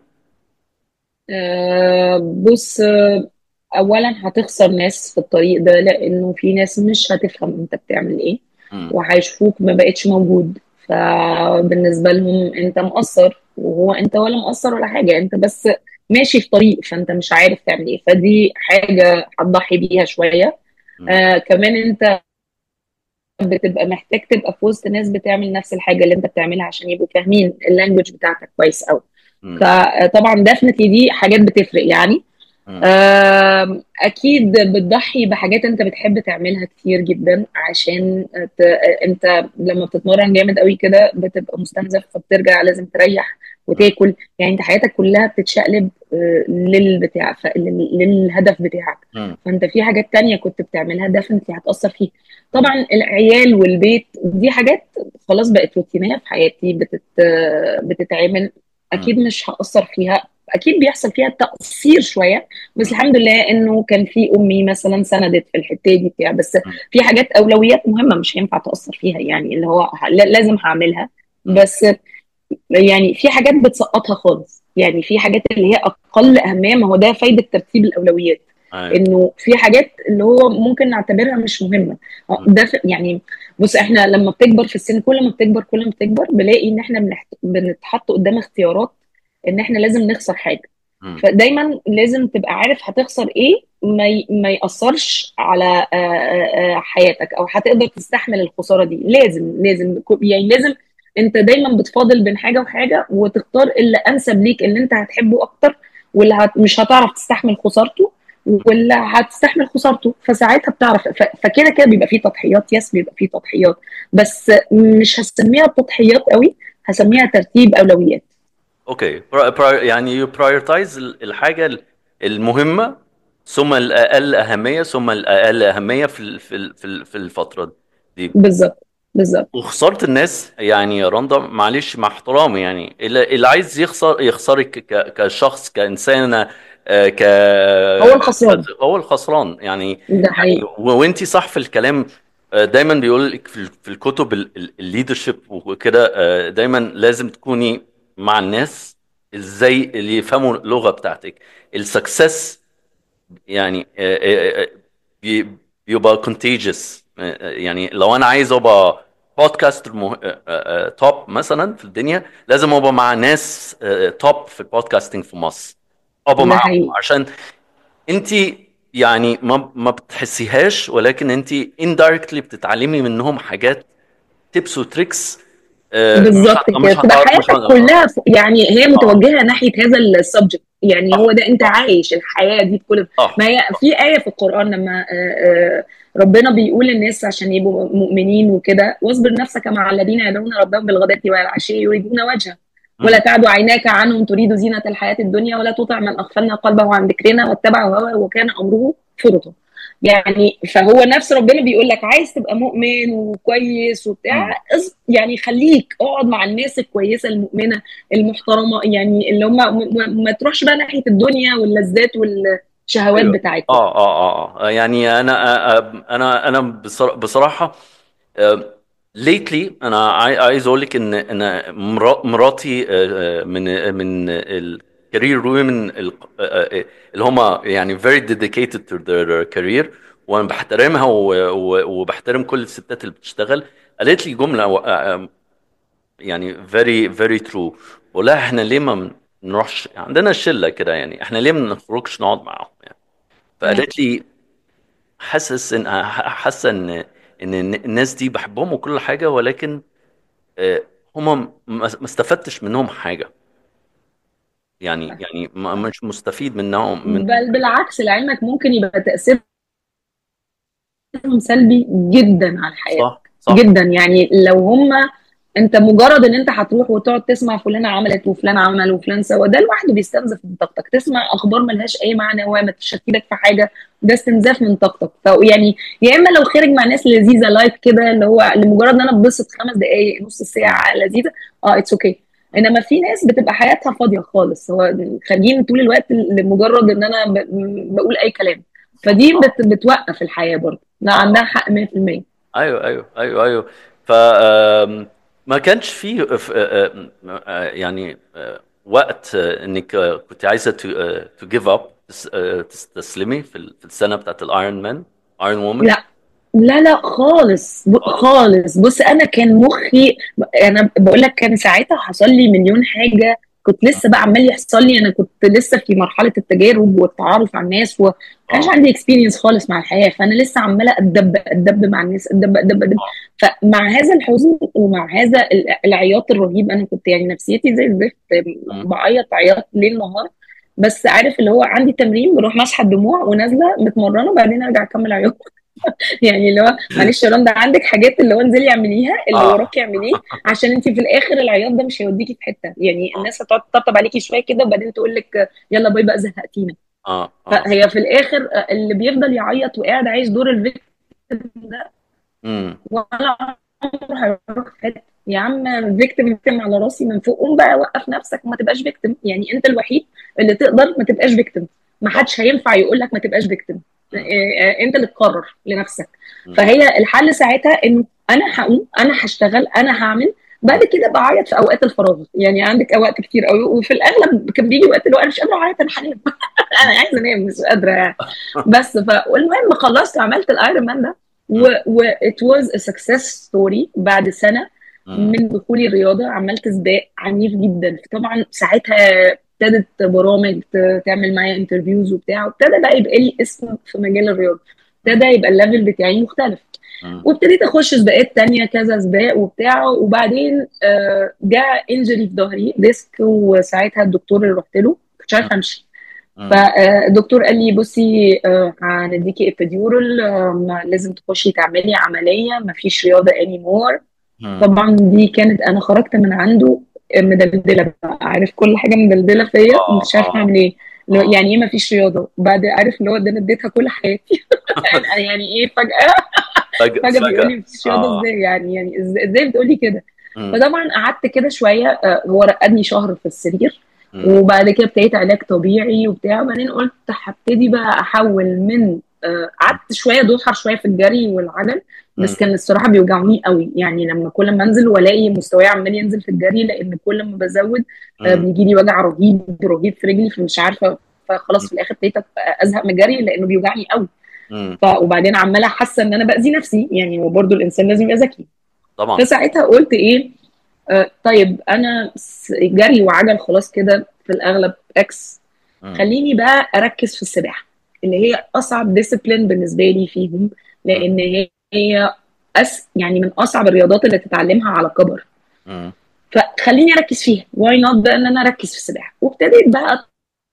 آه، بص آه، اولا هتخسر ناس في الطريق ده لانه في ناس مش هتفهم انت بتعمل ايه مم. وهيشوفوك ما بقتش موجود فبالنسبه لهم انت مقصر وهو انت ولا مقصر ولا حاجه انت بس ماشي في طريق فانت مش عارف تعمل ايه فدي حاجه هتضحي بيها شويه مم. آه كمان انت بتبقى محتاج تبقى في وسط ناس بتعمل نفس الحاجه اللي انت بتعملها عشان يبقوا فاهمين اللانجوج بتاعتك كويس قوي مم. فطبعا ديفنتلي دي حاجات بتفرق يعني مم. آم، اكيد بتضحي بحاجات انت بتحب تعملها كتير جدا عشان ت... انت لما بتتمرن جامد قوي كده بتبقى مستنزف فبترجع لازم تريح وتاكل يعني انت حياتك كلها بتتشقلب آه، للبتاع ف... لل- للهدف بتاعك مم. فانت في حاجات تانية كنت بتعملها ديفنتلي هتأثر فيك طبعا العيال والبيت دي حاجات خلاص بقت روتينية في حياتي بتت... بتتعمل اكيد مش هأثر فيها اكيد بيحصل فيها تقصير شويه بس الحمد لله انه كان في امي مثلا سندت في الحته دي بتاع بس في حاجات اولويات مهمه مش هينفع تاثر فيها يعني اللي هو ه- لا- لازم هعملها بس يعني في حاجات بتسقطها خالص يعني في حاجات اللي هي اقل اهميه ما هو ده فايده ترتيب الاولويات أيوة. انه في حاجات اللي هو ممكن نعتبرها مش مهمه آه، ده ف- يعني بص احنا لما بتكبر في السن كل ما بتكبر كل ما بتكبر بلاقي ان احنا بنحت- بنتحط قدام اختيارات ان احنا لازم نخسر حاجه مم. فدايما لازم تبقى عارف هتخسر ايه ما ي- ما ياثرش على آه، آه، آه، حياتك او هتقدر تستحمل الخساره دي لازم لازم يعني لازم انت دايما بتفاضل بين حاجه وحاجه وتختار اللي انسب ليك اللي انت هتحبه اكتر واللي هت مش هتعرف تستحمل خسارته واللي هتستحمل خسارته فساعتها بتعرف ف- فكده كده بيبقى فيه تضحيات يس بيبقى فيه تضحيات بس مش هسميها تضحيات قوي هسميها ترتيب اولويات اوكي برا- برا- يعني يو برايورتايز الحاجه ال- المهمه ثم الاقل اهميه ثم الاقل اهميه في ال- في ال- في ال- في الفتره دي بالظبط بالظبط وخساره الناس يعني يا رندا معلش مع احترامي يعني اللي اللي عايز يخسر يخسرك ك- كشخص كانسانه آه، ك هو الخسران هو الخسران يعني ده يعني حقيقي وانت صح في الكلام آه، دايما بيقول لك في في الكتب الليدرشيب وكده آه، دايما لازم تكوني مع الناس ازاي اللي يفهموا اللغه بتاعتك السكسس يعني آه، آه، آه، بي- بيبقى contagious آه، يعني لو انا عايز ابقى بودكاستر مه... آه، آه، توب مثلا في الدنيا لازم ابقى مع ناس آه، توب في البودكاستنج في مصر ابقى ده معاهم حقيقي عشان انت يعني ما ما بتحسيهاش ولكن انت indirectly بتتعلمي منهم حاجات تيبس وتريكس آه، مش بالظبط ه- كده مش تبقى هتعرف مش حياتك ه- كلها ف- يعني هي اه متوجهه ناحيه هذا السبجكت يعني صح هو ده انت عايش الحياه دي بكل صح ما هي في ايه في القران لما آه، آه، ربنا بيقول للناس عشان يبقوا مؤمنين وكده واصبر نفسك مع الذين يدعون ربهم بالغداة والعشي يريدون وجهه ولا مم. تعد عيناك عنهم تريد زينة الحياة الدنيا ولا تطع من أغفلنا قلبه عن ذكرنا واتبع هواه وكان أمره فرطا يعني فهو نفس ربنا بيقول لك عايز تبقى مؤمن وكويس مم. وبتاع اص- يعني خليك اقعد مع الناس الكويسه المؤمنه المحترمه يعني اللي هم ما ما تروحش بقى ناحيه الدنيا واللذات والشهوات ايوه بتاعتهم اه اه اه آه. يعني انا آه، انا انا بصرا- بصراحه ليتلي انا عاي- عايز اقول لك ان ان مرا- مراتي آه، آه، من من الكارير وومن اللي هم يعني very dedicated to their career وانا بحترمها و- و- وبحترم كل الستات اللي بتشتغل قالت لي جمله و- آه، يعني very very true بقول لها احنا ليه ما بنروحش عندنا شله كده يعني احنا ليه ما نخرجش نقعد معاهم يعني مم. فقالت لي حاسس ان حاسه ان ان الناس دي بحبهم وكل حاجه ولكن آه، هم ما ما استفدتش منهم حاجه يعني صح يعني ما- صح مش مستفيد منهم من بل بالعكس لعلمك ممكن يبقى تأثيرهم سلبي جدا على حياتك صح صح جدا يعني لو هم انت مجرد ان انت هتروح وتقعد تسمع فلانة عملت وفلان عمل وفلان سوى ده لوحده بيستنزف من طاقتك تسمع اخبار ملهاش اي معنى وما تشكلك في حاجه ده استنزاف من طاقتك فيعني يا اما لو خارج مع ناس لذيذه لايت كده اللي هو لمجرد ان انا اتبسط خمس دقائق نص مم. ساعه لذيذه اه اتس اوكي okay. انما في ناس بتبقى حياتها فاضيه خالص هو خارجين طول الوقت لمجرد ان انا ب- بقول اي كلام فدي بت بتوقف الحياه برضه لا عندها اه حق 100% ايوه ايوه ايوه ايوه ف آم، ما كانش في ف- آه، آه، يعني آه، وقت آه، انك آه، كنت عايزه تو جيف اب تستسلمي في ال- في السنه بتاعت الايرون مان ايرون وومن لا لا لا خالص ب- خالص خالص بص انا كان مخي انا بقول لك كان ساعتها حصل لي مليون حاجه كنت لسه بقى عمال يحصل لي انا كنت لسه في مرحله التجارب والتعارف على الناس وما كانش اه عندي اكسبيرينس خالص مع الحياه فانا لسه عماله اتدب اتدب مع الناس اتدب اتدب اتدب اه فمع هذا الحزن ومع هذا ال- العياط الرهيب انا كنت يعني نفسيتي زي الزفت مم. بعيط عياط ليل نهار بس عارف اللي هو عندي تمرين بروح ماسحه الدموع ونازله متمرنه وبعدين ارجع اكمل عياط يعني اللي هو معلش يا رندا عندك حاجات اللي هو انزلي اعمليه اللي اه وراكي اعمليه عشان انت في الاخر العياط ده مش هيوديكي في حته يعني اه الناس هتقعد تطبطب عليكي شويه كده وبعدين تقول لك يلا باي بقى زهقتينا اه اه فهي في الاخر اللي بيفضل يعيط وقاعد عايش دور الفيكتيم ده امم ولا عمره هيروح في حته يا عم فيكتيم فيكتيم على راسي من فوق قوم بقى وقف نفسك وما تبقاش فيكتيم يعني انت الوحيد اللي تقدر ما تبقاش فيكتيم ما صح حدش هينفع يقول لك ما تبقاش فيكتيم مم. انت اللي تقرر لنفسك مم. فهي الحل ساعتها ان انا هقوم انا هشتغل انا هعمل بعد كده بعيط في اوقات الفراغ يعني عندك اوقات كتير قوي وفي الاغلب كان بيجي وقت اللي هو انا مش قادره اعيط انا هنام انا عايزه انام مش قادره يعني بس فالمهم خلصت عملت الايرون مان ده و مم. و it was a success story بعد سنه مم. من دخولي الرياضه عملت سباق عنيف جدا طبعا ساعتها ابتدت برامج ت- تعمل معايا انترفيوز وبتاع وابتدى بقى يبقى لي اسم في مجال الرياضه ابتدى يبقى الليفل بتاعي مختلف مم. وابتديت اخش سباقات تانية كذا سباق وبتاع وبعدين آه، جاء انجري في ظهري ديسك وساعتها الدكتور اللي رحت له كنتش عارفه امشي مم. فالدكتور قال لي بصي آه، هنديكي ابيديورال لازم تخشي تعملي عمليه مفيش رياضه اني مور مم. طبعا دي كانت انا خرجت من عنده مدلدله بقى عارف كل حاجه مدلدله فيا اه ومش عارفه اه اعمل ايه اللي هو اه يعني ايه مفيش رياضه بعد عارف اللي هو ده انا اديتها كل حياتي يعني يعني ايه فجاه فجأة فجاه بيقول فجأة لي مفيش رياضه اه ازاي يعني يعني إز- ازاي بتقول لي كده مم. فطبعا قعدت كده شويه آه، هو رقدني شهر في السرير مم. وبعد كده ابتديت علاج طبيعي وبتاع وبعدين قلت هبتدي بقى احول من آه، قعدت شويه دوحر شويه في الجري والعجل بس مم. كان الصراحه بيوجعوني قوي يعني لما كل ما انزل والاقي مستواي عمال ينزل في الجري لان كل ما بزود آه، مم. بيجي لي وجع رهيب رهيب في رجلي فمش عارفه فخلاص مم. في الاخر ابتديت ازهق من الجري لانه بيوجعني قوي مم. ف وبعدين عماله حاسه ان انا باذي نفسي يعني هو برضه الانسان لازم يبقى ذكي طبعا فساعتها قلت ايه آه طيب انا س- جري وعجل خلاص كده في الاغلب اكس مم. خليني بقى اركز في السباحه اللي هي اصعب ديسيبلين بالنسبه لي فيهم مم. لان هي هي أس يعني من اصعب الرياضات اللي تتعلمها على كبر مم. فخليني اركز فيها واي نوت بقى ان انا اركز في السباحه وابتديت بقى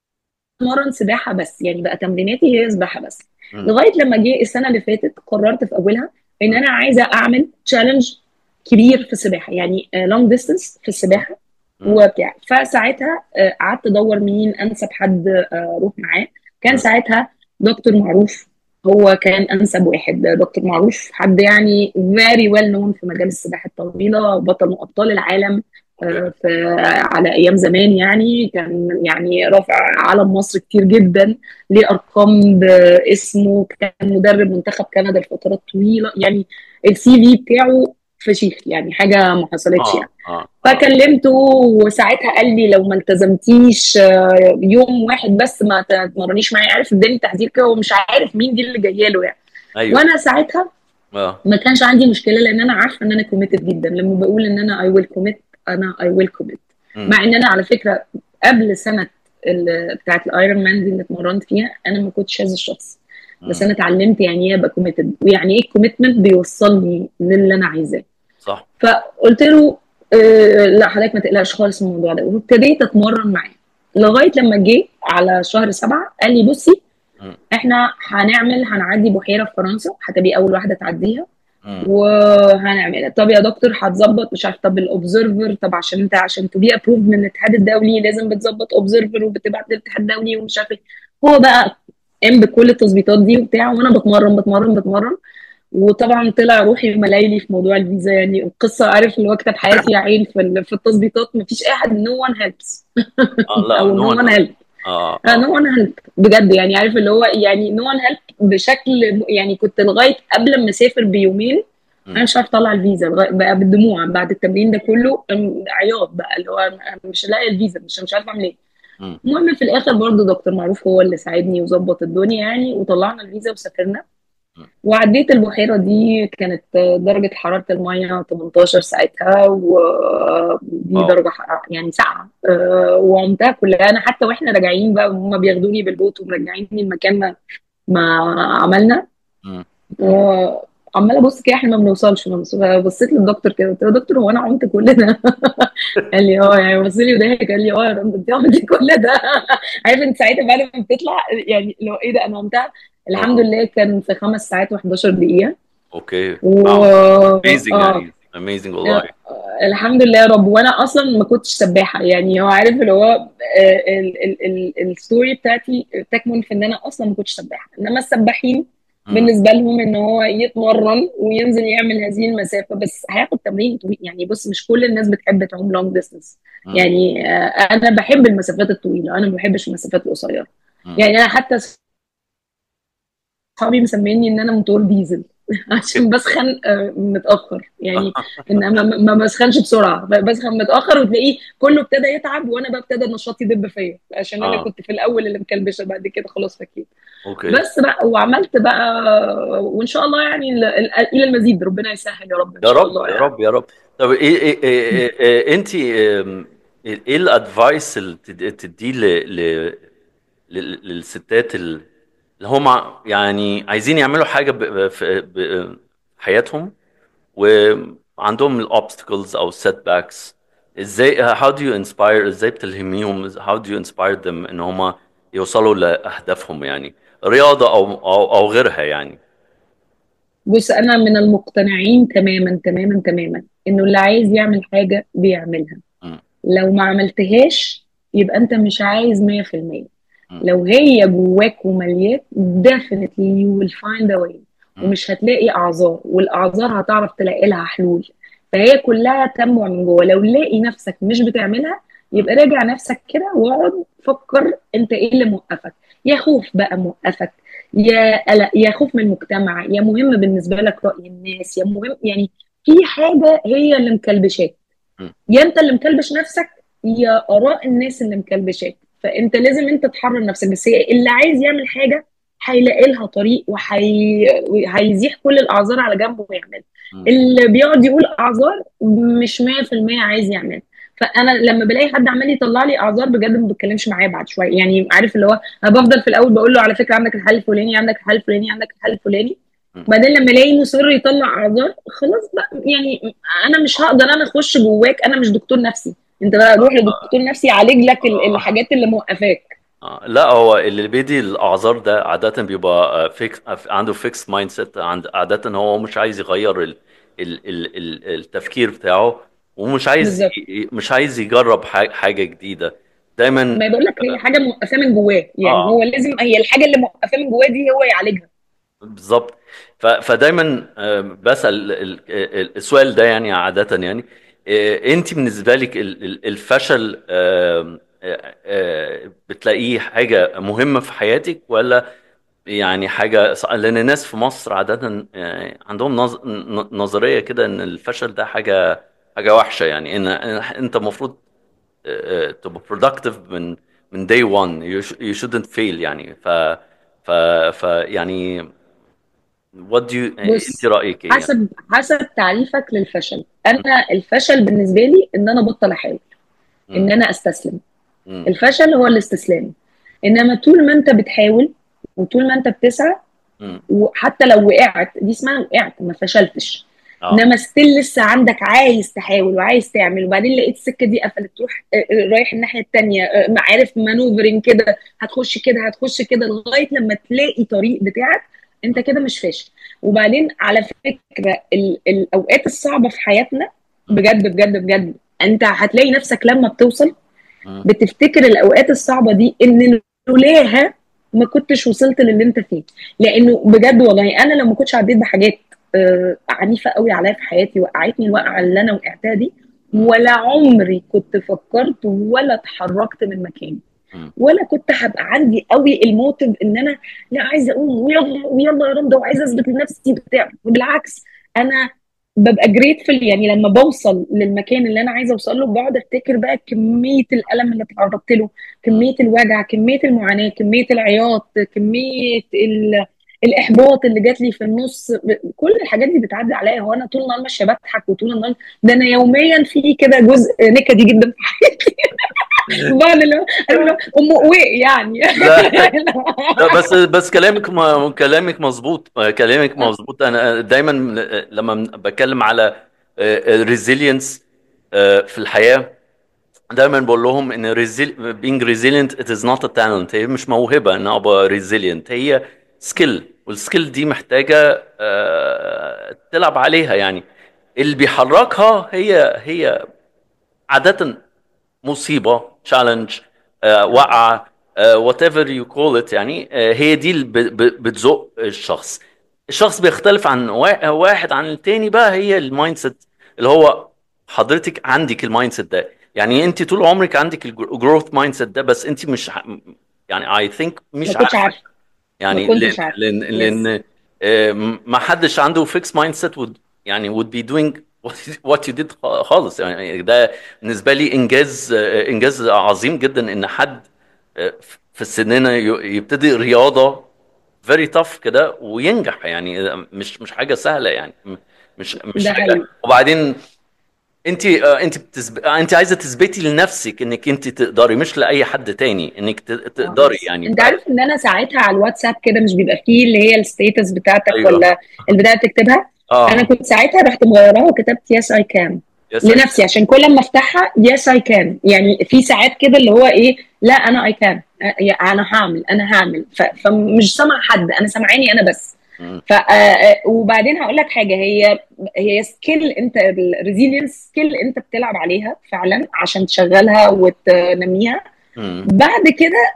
اتمرن سباحه بس يعني بقى تمريناتي هي سباحه بس مم. لغايه لما جه السنه اللي فاتت قررت في اولها ان انا عايزه اعمل تشالنج كبير في السباحه يعني لونج ديستنس في السباحه مم. وبتاع فساعتها آه، قعدت ادور مين انسب حد آه، اروح معاه كان مم. ساعتها دكتور معروف هو كان انسب واحد دكتور معروف حد يعني very well known في مجال السباحه الطويله بطل من ابطال العالم اوكي آه، في على ايام زمان يعني كان يعني رافع علم مصر كتير جدا ليه ارقام باسمه كان مدرب منتخب كندا لفترات طويله يعني السي في بتاعه فشيخ يعني حاجه ما حصلتش اه يعني اه اه فكلمته وساعتها قال لي لو ما التزمتيش آه، يوم واحد بس ما تتمرنيش معايا عارف اداني تحذير كده ومش عارف مين دي اللي جايه له يعني ايوه وانا ساعتها اه ما كانش عندي مشكله لان انا عارفه ان انا كوميتد جدا لما بقول ان انا اي ويل كوميت انا اي ويل كوميت مم. مع ان انا على فكره قبل سنه ال- بتاعت الايرون مان دي اللي اتمرنت فيها انا ما كنتش هذا الشخص بس مم. انا اتعلمت يعني ايه ابقى كوميتد ويعني ايه الكوميتمنت بيوصلني للي انا عايزاه صح فقلت له آه لا حضرتك ما تقلقش خالص من الموضوع ده وابتديت اتمرن معاه لغايه لما جه على شهر سبعة قال لي بصي مم. احنا هنعمل هنعدي بحيره في فرنسا هتبقي اول واحده تعديها مم. وهنعمل طب يا دكتور هتظبط مش عارف طب الاوبزرفر طب عشان انت عشان تبقى ابروف من الاتحاد الدولي لازم بتظبط اوبزرفر وبتبعت للاتحاد الدولي ومش عارف ايه هو بقى قام بكل التظبيطات دي وبتاع وانا بتمرن بتمرن بتمرن وطبعا طلع روحي ملايلي في موضوع الفيزا يعني القصه عارف اللي هو كتاب حياتي يا عين في ال- في التظبيطات مفيش اي حد نو ون هيلبس اه لا او نو نو ون هيلب اه اه نو ون هيلب بجد يعني عارف اللي هو يعني نو ون هيلب بشكل يعني كنت لغايه قبل ما اسافر بيومين انا مم. مش عارفه اطلع الفيزا لغاية- بقى بالدموع بعد التمرين ده كله أم- عياط بقى اللي هو أنا مش لاقي الفيزا مش مش عارفه اعمل ايه مم. المهم في الاخر برضو دكتور معروف هو اللي ساعدني وظبط الدنيا يعني وطلعنا الفيزا وسافرنا وعديت البحيرة دي كانت درجة حرارة المية 18 ساعتها ودي واو درجة حرارة يعني ساقعة آه، وعمتها كلها أنا حتى وإحنا راجعين بقى هما بياخدوني بالبوت ومرجعيني المكان ما ما عملنا مم. وعمالة أبص كده إحنا ما بنوصلش ما بنوصلش. بصيت للدكتور كده قلت له يا دكتور هو أنا عمت كل ده قال لي اه يعني بص لي وضحك قال لي اه يا رند انت عملتي كل ده عارف انت ساعتها بعد ما بتطلع يعني لو ايه ده انا عملتها الحمد اه لله كان في خمس ساعات و11 دقيقة اوكي و واو اميزنج اه يعني اميزنج والله الحمد لله يا رب وانا اصلا ما كنتش سباحة يعني هو عارف اللي هو آه، ال- ال- ال- الستوري بتاعتي تكمن في ان انا اصلا ما كنتش سباحة انما السباحين مم. بالنسبة لهم ان هو يتمرن وينزل يعمل هذه المسافة بس هياخد تمرين طويل يعني بص مش كل الناس بتحب تعوم لونج ديستنس مم. يعني آه، انا بحب المسافات الطويلة انا ما بحبش المسافات القصيرة مم. يعني انا حتى اصحابي مسميني ان انا موتور ديزل اوكي عشان بسخن آه، متاخر يعني ان ما, ما ما بسخنش بسرعه بسخن متاخر وتلاقيه كله ابتدى يتعب وانا بقى ابتدى النشاط يدب فيا عشان انا اه كنت في الاول اللي مكلبشه بعد كده خلاص فكيت اوكي بس بقى وعملت بقى وان شاء الله يعني ال- ال- الى المزيد ربنا يسهل يا رب ان يا شاء رب الله يا يعني رب يا رب طب ايه ايه ايه, إيه, إيه انت ايه إيه الادفايس اللي تد- تديه ل- ل- لل- للستات ال- اللي هم يعني عايزين يعملوا حاجه ب- ب- في ب- حياتهم وعندهم الاوبستكلز او السيت باكس ازاي how do you inspire ازاي بتلهميهم how do you inspire them ان هم يوصلوا لاهدافهم يعني رياضه او او او غيرها يعني بص انا من المقتنعين تماما تماما تماما انه اللي عايز يعمل حاجه بيعملها م- لو ما عملتهاش يبقى انت مش عايز 100% م- لو هي جواك وملياك definitely you will find a way م- ومش هتلاقي اعذار والاعذار هتعرف تلاقي لها حلول فهي كلها تنبع من جوه لو لاقي نفسك مش بتعملها م- يبقى راجع نفسك كده واقعد فكر انت ايه اللي موقفك يا خوف بقى موقفك يا قلق يا خوف من المجتمع يا مهم بالنسبه لك رأي الناس يا مهم يعني في حاجه هي اللي مكلبشاك م- يا انت اللي مكلبش نفسك يا اراء الناس اللي مكلبشاك فانت لازم انت تحرر نفسك بس هي اللي عايز يعمل حاجه هيلاقي لها طريق وهيزيح كل الاعذار على جنب ويعمل م- اللي بيقعد يقول اعذار مش 100% عايز يعمل فانا لما بلاقي حد عمال يطلع لي اعذار بجد ما بتكلمش معاه بعد شويه يعني عارف اللي هو انا بفضل في الاول بقول له على فكره عندك الحل الفلاني عندك الحل الفلاني عندك الحل الفلاني م- بعدين لما الاقي مصر يطلع اعذار خلاص بقى يعني انا مش هقدر انا اخش جواك انا مش دكتور نفسي انت بقى روح لدكتور نفسي يعالج لك ال- آه. الحاجات اللي موقفاك آه، لا هو اللي بيدي الاعذار ده عاده بيبقى فيكس عنده فيكس مايند سيت عند عاده هو مش عايز يغير ال ال ال ال التفكير بتاعه ومش عايز بالظبط ي- مش عايز يجرب ح- حاجه جديده دايما ما بقول لك هي حاجه موقفاه من جواه يعني اه هو لازم هي الحاجه اللي موقفاه من جواه دي هو يعالجها بالظبط ف- فدايما آه، بسأل ال- ال- السؤال ده يعني عادة يعني آه، انت بالنسبة لك ال- ال- الفشل آه، آه، آه، بتلاقيه حاجة مهمة في حياتك ولا يعني حاجة ص- لأن الناس في مصر عادة آه، عندهم نظ- ن- نظرية كده إن الفشل ده حاجة حاجة وحشة يعني إن إن أنت المفروض آه، آه، تبقى productive من من day one you, sh- you shouldn't fail يعني ف ف ف يعني what do you انت بص رأيك ايه يعني حسب حسب تعريفك للفشل انا الفشل بالنسبه لي ان انا ابطل احاول ان مم. انا استسلم مم. الفشل هو الاستسلام انما طول ما انت بتحاول وطول ما انت بتسعى مم. وحتى لو وقعت دي اسمها وقعت ما فشلتش اه انما ستيل لسه عندك عايز تحاول وعايز تعمل وبعدين لقيت السكه دي قفلت تروح آه، آه، رايح الناحيه التانيه آه، عارف مانوفرنج كده هتخش كده هتخش كده لغايه لما تلاقي طريق بتاعك انت كده مش فاشل وبعدين على فكره ال- الاوقات الصعبه في حياتنا بجد بجد بجد انت هتلاقي نفسك لما بتوصل مم. بتفتكر الاوقات الصعبه دي ان لولاها ما كنتش وصلت للي انت فيه لانه بجد والله انا لو ما كنتش عديت بحاجات آه، عنيفه قوي عليا في حياتي وقعتني الوقعه اللي انا وقعتها دي ولا عمري كنت فكرت ولا اتحركت من مكاني مم. ولا كنت هبقى عندي قوي الموتيف ان انا لا عايزه اقوم ويلا ويلا يا رندا وعايزه اثبت لنفسي بتاع بالعكس انا ببقى جريتفل يعني لما بوصل للمكان اللي انا عايزه اوصل له بقعد افتكر بقى كميه الالم اللي اتعرضت له مم. كميه الوجع كميه المعاناه كميه العياط كميه ال... الاحباط اللي جات لي في النص ب- كل الحاجات دي بتعدي عليا هو انا طول النهار ماشيه بضحك وطول النهار ده انا يوميا في كده جزء نكدي جدا في حياتي بعد اللي هو أنا اللي هو ام قوي يعني لا لا بس بس كلامك م- كلامك مظبوط كلامك مظبوط انا دايما لما بتكلم على ريزيلينس في الحياه دايما بقول لهم ان resil- being resilient it is not a talent هي مش موهبه ان ابقى resilient هي سكيل والسكيل دي محتاجه آه، تلعب عليها يعني اللي بيحركها هي هي عاده مصيبه تشالنج وقعه وات ايفر يو كول ات يعني آه، هي دي اللي ب- ب- بتزق الشخص الشخص بيختلف عن وا- واحد عن التاني بقى هي المايند سيت اللي هو حضرتك عندك المايند سيت ده يعني انت طول عمرك عندك الجروث مايند سيت ده بس انت مش ح- يعني اي ثينك ما مش كنتش عارفه عارفه ما يعني كنتش لان عارفه لان يس لان آه، ما حدش عنده فيكس مايند سيت would يعني would be doing what what you did خ- خالص يعني ده بالنسبه لي انجاز آه، انجاز عظيم جدا ان حد آه، في سننا ي- يبتدي رياضه فيري tough كده وينجح يعني مش مش حاجه سهله يعني م- مش مش ده حاجه حقيقي وبعدين انت آه، انت بتسب... آه، انت عايزه تثبتي لنفسك انك انت تقدري مش لاي حد تاني انك ت- اه تقدري بس يعني انت ف... عارف ان انا ساعتها على الواتساب كده مش بيبقى فيه اللي هي الستيتس بتاعتك ايوه ولا البدايه تكتبها انا اه كنت ساعتها رحت مغيراها وكتبت يس اي كان يس اي لنفسي عشان كل ما افتحها يس اي كان يعني في ساعات كده اللي هو ايه لا انا اي كان انا هعمل انا هعمل ف- فمش سامع حد انا سامعاني انا بس مم. ف آه، وبعدين هقول لك حاجه هي هي سكيل انت الريزيلينس سكيل انت بتلعب عليها فعلا عشان تشغلها وتنميها مم. بعد كده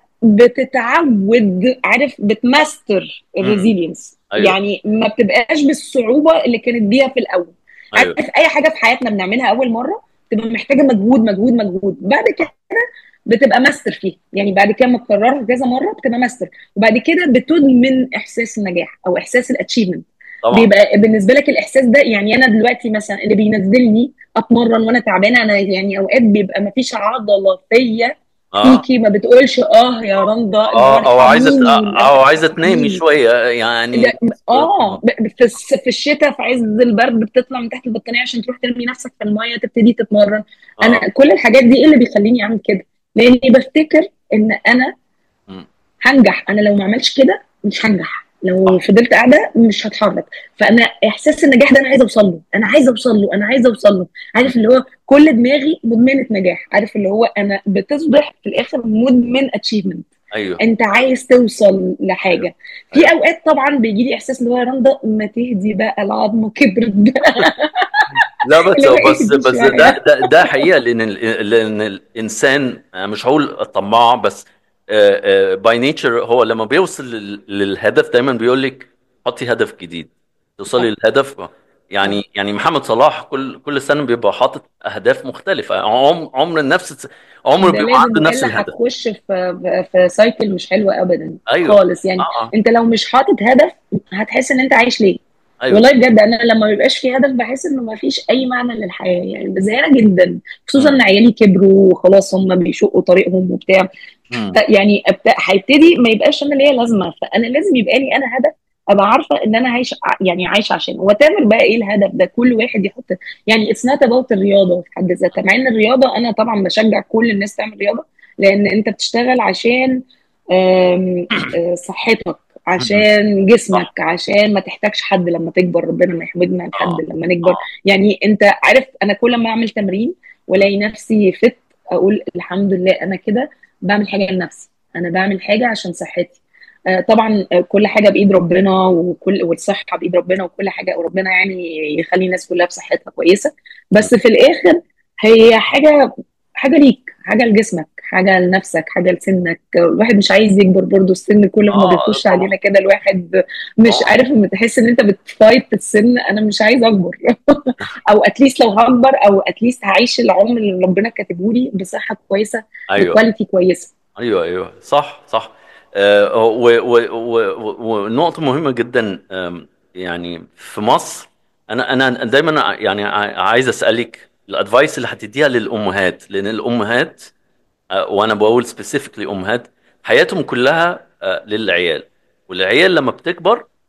بتتعود عارف بتماستر مم. الريزيلينس ايوه يعني ما بتبقاش بالصعوبه اللي كانت بيها في الاول ايوه عارف اي حاجه في حياتنا بنعملها اول مره تبقى محتاجه مجهود مجهود مجهود بعد كده بتبقى ماستر فيها يعني بعد كده ما تكررها كذا مره بتبقى ماستر وبعد كده بتدمن احساس النجاح او احساس الاتشيفمنت طبعا بيبقى بالنسبه لك الاحساس ده يعني انا دلوقتي مثلا اللي بينزلني اتمرن وانا تعبانه انا يعني اوقات بيبقى ما فيش عضله فيا اه فيكي ما بتقولش اه يا رندا اللي هو اه او عايزه ارحميني او عايزه تنامي ارحميني شويه يعني ده اه ب- في الس- في الشتاء في عز البرد بتطلع من تحت البطانيه عشان تروح ترمي نفسك في الميه تبتدي تتمرن انا اه كل الحاجات دي ايه اللي بيخليني اعمل كده لاني بفتكر ان انا مم. هنجح انا لو ما عملتش كده مش هنجح لو صح فضلت قاعده مش هتحرك فانا احساس النجاح ده انا عايزه اوصل له انا عايزه اوصل له انا عايزه اوصل له عارف اللي هو كل دماغي مدمنه نجاح عارف اللي هو انا بتصبح في الاخر مدمن اتشيفمنت ايوه انت عايز توصل لحاجه في ايوه اوقات طبعا بيجي لي احساس اللي هو يا رندا ما تهدي بقى العظمه كبرت بقى لا بس اللي هو بس اهدي بس شويه ده ده ده حقيقه لان ال- لان الانسان أنا مش هقول طماع بس باي نيتشر هو لما بيوصل لل- للهدف دايما بيقول لك حطي هدف جديد توصلي صح للهدف صح يعني يعني محمد صلاح كل كل سنه بيبقى حاطط اهداف مختلفه عم عمر النفس عمره ده بيبقى عنده لازم نفس والا الهدف هتخش في في في سايكل مش حلوه ابدا ايوه خالص يعني اه اه انت لو مش حاطط هدف هتحس ان انت عايش ليه ايوه والله بجد انا لما بيبقاش في هدف بحس انه ما فيش اي معنى للحياه يعني بزهقانه جدا خصوصا مم. ان عيالي كبروا وخلاص هم بيشقوا طريقهم وبتاع مم. ف- يعني أبت- هيبتدي ما يبقاش انا ليا لازمه فانا لازم يبقى لي انا هدف ابقى عارفه ان انا عايشه يعني عايشه عشان وات بقى ايه الهدف ده كل واحد يحط يعني اتس نوت اباوت الرياضه في حد ذاتها مع ان الرياضه انا طبعا بشجع كل الناس تعمل رياضه لان انت بتشتغل عشان آم، آه، صحتك عشان صح جسمك عشان ما تحتاجش حد لما تكبر ربنا ما يحمدنا اه لحد لما نكبر اه يعني انت عارف انا كل ما اعمل تمرين والاقي نفسي فت اقول الحمد لله انا كده بعمل حاجه لنفسي انا بعمل حاجه عشان صحتي آه، طبعا آه، كل حاجه بايد ربنا وكل والصحه بايد ربنا وكل حاجه وربنا يعني يخلي الناس كلها بصحتها كويسه بس في الاخر هي حاجه حاجه ليك حاجه لجسمك حاجه لنفسك حاجه لسنك الواحد مش عايز يكبر برضو السن كل ما اه بيخش طبعا علينا كده الواحد مش طبعا عارف لما تحس ان انت بتفايت السن انا مش عايز اكبر او اتليست لو هكبر او اتليست هعيش العمر اللي ربنا كاتبه لي بصحه كويسه ايوه بكواليتي كويسه ايوه ايوه صح صح آه، و- و- و- و- ونقطة مهمة جدا آم، يعني في مصر انا انا دايما يعني ع- عايز اسالك الادفايس اللي هتديها للامهات لان الامهات آه، وانا بقول سبيسيفيكلي امهات حياتهم كلها آه، للعيال والعيال لما بتكبر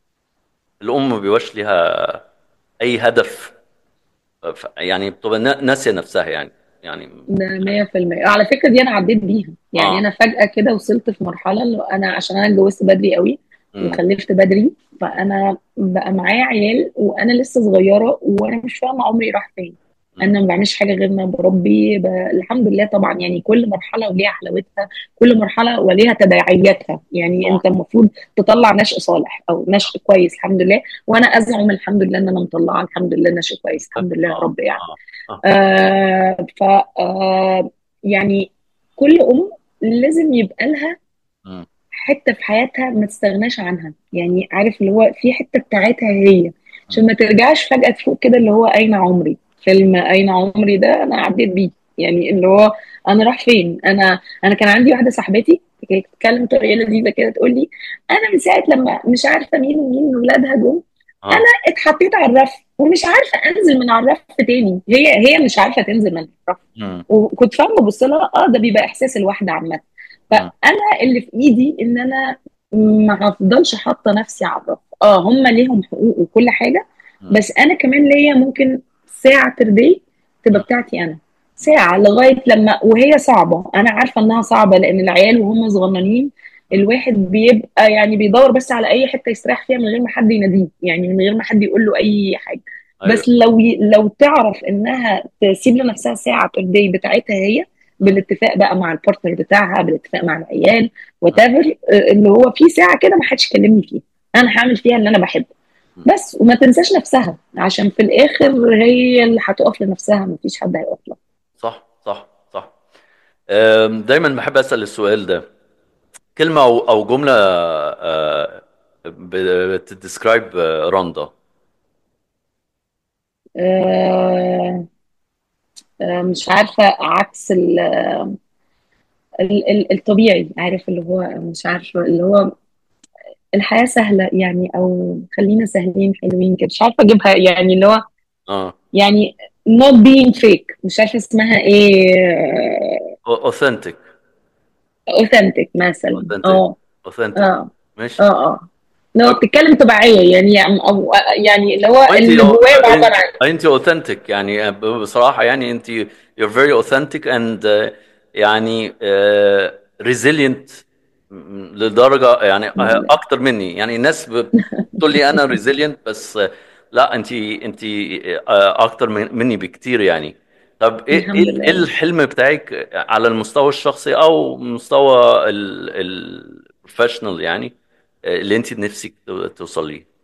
الام ما بيبقاش ليها اي هدف ف- يعني بتبقى نا- ناسيه نفسها يعني يعني ده 100% على فكرة دي أنا عديت بيها يعني اه أنا فجأة كده وصلت في مرحلة اللي أنا عشان أنا اتجوزت بدري قوي امم وخلفت بدري فأنا بقى معايا عيال وأنا لسه صغيرة وأنا مش فاهمة عمري راح فين امم أنا ما بعملش حاجة غير إن أنا بربي ب... الحمد لله طبعا يعني كل مرحلة وليها حلاوتها كل مرحلة وليها تداعياتها يعني طبعا أنت المفروض تطلع نشء صالح أو نشء كويس الحمد لله وأنا أزعم الحمد لله إن أنا مطلعة الحمد لله نشء كويس الحمد لله يا اه رب يعني اه اه آه ف آه يعني كل ام لازم يبقى لها امم حته في حياتها ما تستغناش عنها يعني عارف اللي هو في حته بتاعتها هي عشان ما ترجعش فجاه تفوق كده اللي هو اين عمري فيلم اين عمري ده انا عديت بيه يعني اللي هو انا راح فين انا انا كان عندي واحده صاحبتي كانت بتتكلم بطريقه لذيذه كده تقول لي انا من ساعه لما مش عارفه مين ومين من ولادها جم اه اتحطيت على الرف ومش عارفه انزل من على الرف تاني هي هي مش عارفه تنزل من الرف امم وكنت فاهمه ببص لها اه ده بيبقى احساس الواحده عامه امم فانا اللي في ايدي ان انا ما هفضلش حاطه نفسي على الرف اه هم ليهم حقوق وكل حاجه امم بس انا كمان ليا ممكن ساعه تردي تبقى بتاعتي انا ساعه لغايه لما وهي صعبه انا عارفه انها صعبه لان العيال وهم صغننين الواحد بيبقى يعني بيدور بس على اي حته يستريح فيها من غير ما حد يناديه يعني من غير ما حد يقول له اي حاجه ايوه بس لو ي... لو تعرف انها تسيب لنفسها ساعه بير داي بتاعتها هي بالاتفاق بقى مع البارتنر بتاعها بالاتفاق مع العيال وات ايفر اللي هو في ساعه كده ما حدش يكلمني فيها انا هعمل فيها اللي انا بحبه بس وما تنساش نفسها عشان في الاخر هي اللي هتقف لنفسها مفيش حد هيقف لها صح صح صح أم، دايما بحب اسال السؤال ده كلمه او او جمله آه، بتديسكرايب رندا آه آه مش عارفه عكس ال ال ال الطبيعي عارف اللي هو مش عارفه اللي هو الحياه سهله يعني او خلينا سهلين حلوين كده مش عارفه اجيبها يعني اللي هو اه يعني not being fake مش عارفه اسمها ايه اوثنتيك authentic مثلا اوثنتيك اه اوثنتيك اه ماشي اه اه لو بتتكلم طبيعية يعني او يعني اللي هو انت اللي جوايا بعبر عنه انت اوثنتيك يعني بصراحه يعني انت you're very authentic and uh, يعني uh, resilient لدرجه يعني الحمد لله اكتر مني يعني الناس بتقول لي انا resilient بس uh, لا انت انت uh, اكتر من مني بكتير يعني طب ايه الحمد ايه لله إيه الحلم بتاعك على المستوى الشخصي او مستوى البروفيشنال يعني اللي انت نفسك توصليه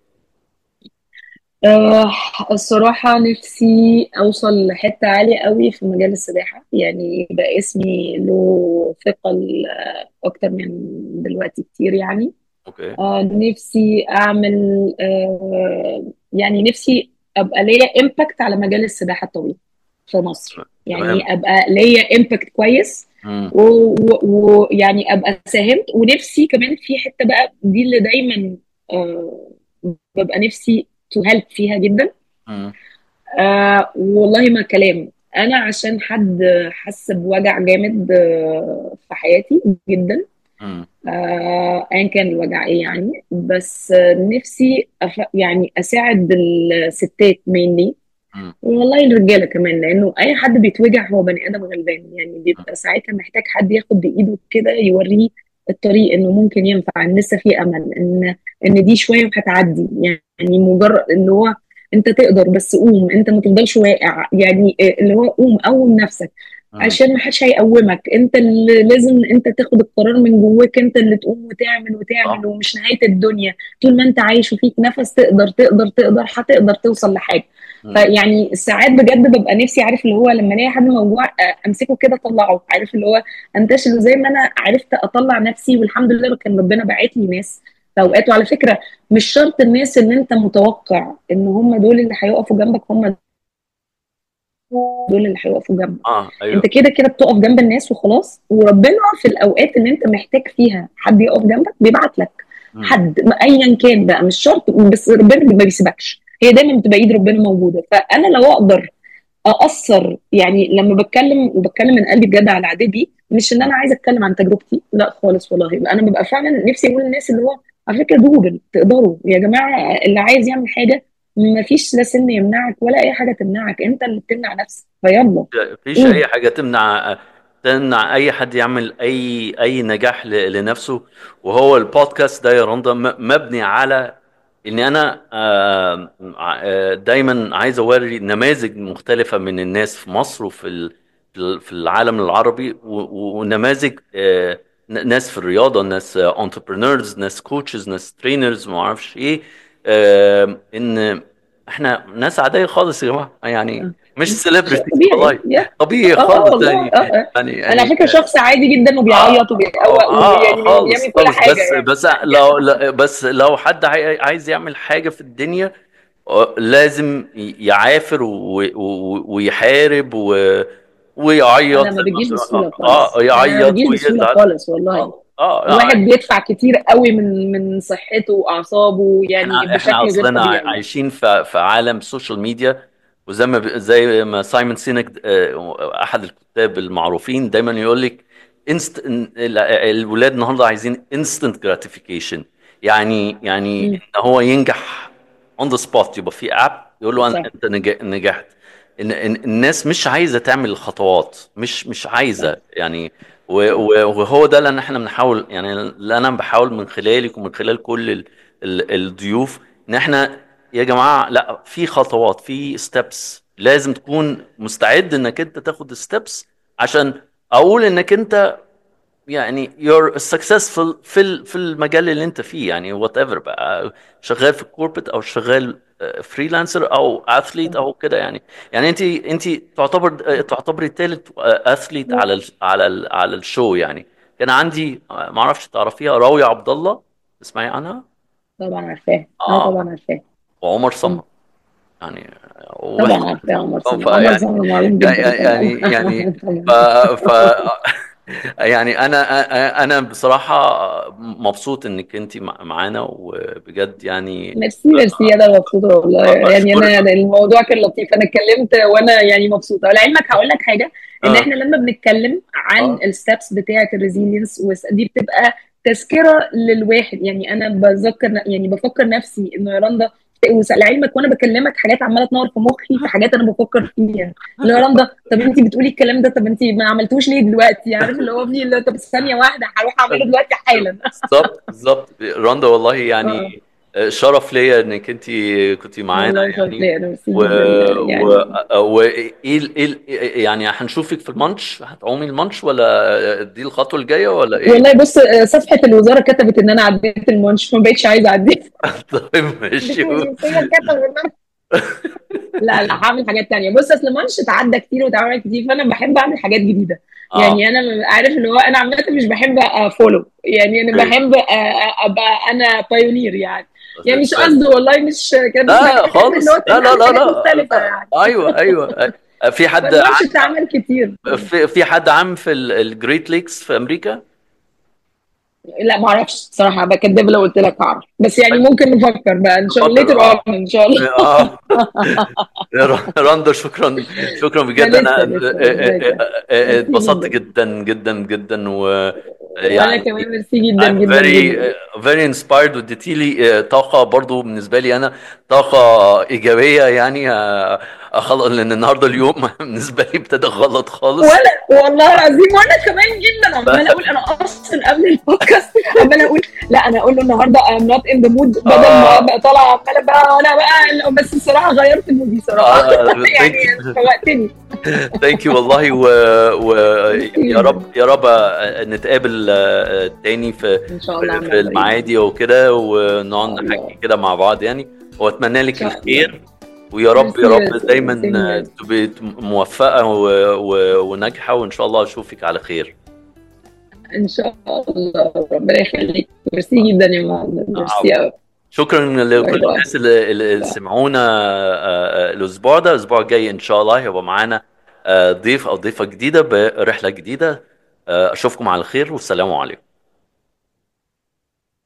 آه الصراحة نفسي أوصل لحتة عالية قوي في مجال السباحة يعني يبقى اسمي له ثقل أكتر من دلوقتي كتير يعني اوكي آه نفسي أعمل آه يعني نفسي أبقى ليا إمباكت على مجال السباحة الطويل في مصر تمام يعني أبقى ليا إمباكت كويس مم. ويعني ابقى ساهمت ونفسي كمان في حته بقى دي اللي دايما آه ببقى نفسي تو هيلب فيها جدا مم. آه والله ما كلام انا عشان حد حس بوجع جامد آه في حياتي جدا مم. آه ايا كان الوجع ايه يعني بس آه نفسي أف... يعني اساعد الستات مينلي مم. والله الرجاله كمان لانه اي حد بيتوجع هو بني ادم غلبان يعني بيبقى ساعتها محتاج حد ياخد بايده كده يوريه الطريق انه ممكن ينفع ان لسه في امل ان ان دي شويه وهتعدي يعني مجرد اللي هو انت تقدر بس قوم انت ما تفضلش واقع يعني اللي هو قوم قوم نفسك مم. عشان ما حدش هيقومك انت اللي لازم انت تاخد القرار من جواك انت اللي تقوم وتعمل وتعمل صح ومش نهايه الدنيا طول ما انت عايش وفيك نفس تقدر تقدر تقدر هتقدر توصل لحاجه مم. فيعني ساعات بجد ببقى نفسي عارف اللي هو لما الاقي حد موجوع آه، امسكه كده اطلعه عارف اللي هو انتشره زي ما انا عرفت اطلع نفسي والحمد لله كان ربنا باعت لي ناس في اوقات وعلى فكره مش شرط الناس اللي انت متوقع ان هم دول اللي هيقفوا جنبك هم دول اللي هيقفوا جنبك اه ايوه انت كده كده بتقف جنب الناس وخلاص وربنا في الاوقات اللي انت محتاج فيها حد يقف جنبك بيبعت لك مم. حد ما- ايا كان بقى مش شرط بس ربنا ما بيسيبكش هي دايما بتبقى ايد ربنا موجوده فانا لو اقدر ااثر يعني لما بتكلم وبتكلم من قلبي بجد على العادات دي مش ان انا عايزه اتكلم عن تجربتي لا خالص والله يبقى انا ببقى فعلا نفسي اقول للناس اللي هو على فكره دوبل تقدروا يا جماعه اللي عايز يعمل حاجه ما فيش لا سن يمنعك ولا اي حاجه تمنعك انت اللي بتمنع نفسك فيلا مفيش قول اي حاجه تمنع تمنع اي حد يعمل اي اي نجاح ل- لنفسه وهو البودكاست ده يا رندا م- مبني على اني انا آه، آه، دايما عايز اوري نماذج مختلفه من الناس في مصر وفي ال- في ال- في العالم العربي و- و- ونماذج آه، ن- ناس في الرياضه ناس انتربرينورز ناس كوتشز ناس ترينرز ما اعرفش ايه آه، ان احنا ناس عاديه خالص يا جماعه يعني مش شيء سيلبرتيز طبيعي والله يا طبيعي اه اه خالص والله يعني اه اه يعني انا على يعني فكره شخص عادي جدا وبيعيط وبيقوق اه ويعني خالص بيعمل كل خالص حاجه بس يعني بس لو لا- بس لو حد عاي- عايز يعمل حاجة في الدنيا آه، لازم ي- يعافر و- و- ويحارب و- ويعيط انا ما بتجيش بسهوله اه خالص انا ما يعيط بتجيش بسهوله ويزعل خالص والله اه اه الواحد آه. بيدفع كتير قوي من من صحته واعصابه يعني احنا احنا بشكل غير اصلنا طبيعي عايشين في في عالم السوشيال ميديا وزي ما ب- زي ما سايمون سينك آه، احد الكتاب المعروفين دايما يقول لك انست ال- الولاد النهارده عايزين انستنت جراتيفيكيشن يعني يعني مم. ان هو ينجح اون ذا سبوت يبقى في اب يقول له أنا- صح انت نج- نجحت إن إن الناس مش عايزه تعمل الخطوات مش مش صح عايزه يعني و- و- وهو ده اللي احنا بنحاول يعني اللي انا بحاول من خلالك ومن خلال كل ال- ال- الضيوف ان احنا يا جماعه لا في خطوات في ستيبس لازم تكون مستعد انك انت تاخد ستيبس عشان اقول انك انت يعني you're successful في ال- في المجال اللي انت فيه يعني وات ايفر بقى شغال في الكوربريت او شغال فريلانسر او اثليت او كده يعني يعني انت انت تعتبر تعتبري ثالث اثليت على ال على ال على الشو يعني كان عندي آه، ما اعرفش تعرفيها راوية عبد الله تسمعي عنها طبعا عارفاه اه اه طبعا عارفاه وعمر مم. سمر يعني و... طبعا عارفاه عمر ف سمر عمر يعني سمر معروف جدا يعني طبعا يعني ف طبعا ف يعني انا انا بصراحه مبسوط انك انت معانا وبجد يعني ميرسي ميرسي انا مبسوطه والله يعني اشكرك انا الموضوع كان لطيف انا اتكلمت وانا يعني مبسوطه ولعلمك هقول لك حاجه ان اه احنا لما بنتكلم عن اه الستبس بتاعه الريزيلينس دي بتبقى تذكره للواحد يعني انا بذكر يعني بفكر نفسي انه يا رندا لعلمك وانا بكلمك حاجات عماله تنور في مخي في حاجات انا بفكر فيها اللي هو رندا طب انت بتقولي الكلام ده طب انت ما عملتوش ليه دلوقتي عارف اللي هو ابني اللي هو طب ثانيه واحده هروح اعمله دلوقتي حالا بالظبط بالظبط رندا والله اه يعني شرف ليا انك انت كنت معانا والله شرف يعني ليا انا ميرسي و جدا و يعني و ايه ال- ايه ال- يعني هنشوفك في المانش هتعومي المانش ولا دي الخطوه الجايه ولا ايه؟ والله بص صفحة الوزارة كتبت إن أنا عديت الماتش فما بقتش عايزة أعديه طيب ماشي الدبلوماسية كتبت إن أنا لا لا هعمل حاجات تانية بص أصل الماتش اتعدى كتير واتعمل كتير فأنا بحب أعمل حاجات جديدة اه يعني أنا عارف اللي هو أنا عامة مش بحب أفولو يعني أنا اوكي بحب أ- أ- أبقى أنا بايونير يعني يعني مش كويس قصدي والله مش كده بس لا بحب اللي خالص هو لا لا تعمل لا حاجات لا مختلفة لا يعني ايوه ايوه في حد فالماتش ع- اتعمل كتير في في حد عام في الجريت ليكس في امريكا لا ما اعرفش بصراحه بكدب لو قلت لك اعرف بس يعني ممكن نفكر بقى ان شاء الله نفكر ليتر اه اون ان شاء الله اه رندا شكرا شكرا لا بجد لسه انا لسه ازيك ميرسي اتبسطت جدا جدا جدا جدا و وانا يعني كمان ميرسي جدا I'm جدا very جدا very inspired واديتي لي طاقة برضو بالنسبة لي أنا طاقة إيجابية يعني آه، أخلص لأن النهاردة اليوم بالنسبة لي ابتدى غلط خالص وانا والله العظيم وانا كمان جدا عماله اقول انا اصلا قبل البودكاست عماله اقول لا انا اقول له النهارده I'm not in the mood بدل ما آه ابقى طالعه عماله بقى وانا بقى بس الصراحه غيرت مودي صراحه آه يعني thank you شوقتني ثانك يو والله و... و... ميرسي يا رب جدا يا رب نتقابل آه، تاني في ان شاء الله في عم في قريب المعادي وكده ونقعد ان شاء نحكي الله كده مع بعض يعني واتمنى ان لك شاء الله الخير ويا رب يا ميرسي رب ميرسي دايما سيم هير تبقي موفقة و... و... وناجحة وان شاء الله اشوفك على خير ان شاء الله ربنا يخليك ميرسي جدا يا مهند ميرسي عفوا قوي شكرا باي لكل باي الناس اللي, اللي سمعونا آه، آه، الاسبوع ده الاسبوع الجاي ان شاء الله هيبقى معانا آه، ضيف او ضيفة جديدة برحلة جديدة آه، اشوفكم على خير والسلام عليكم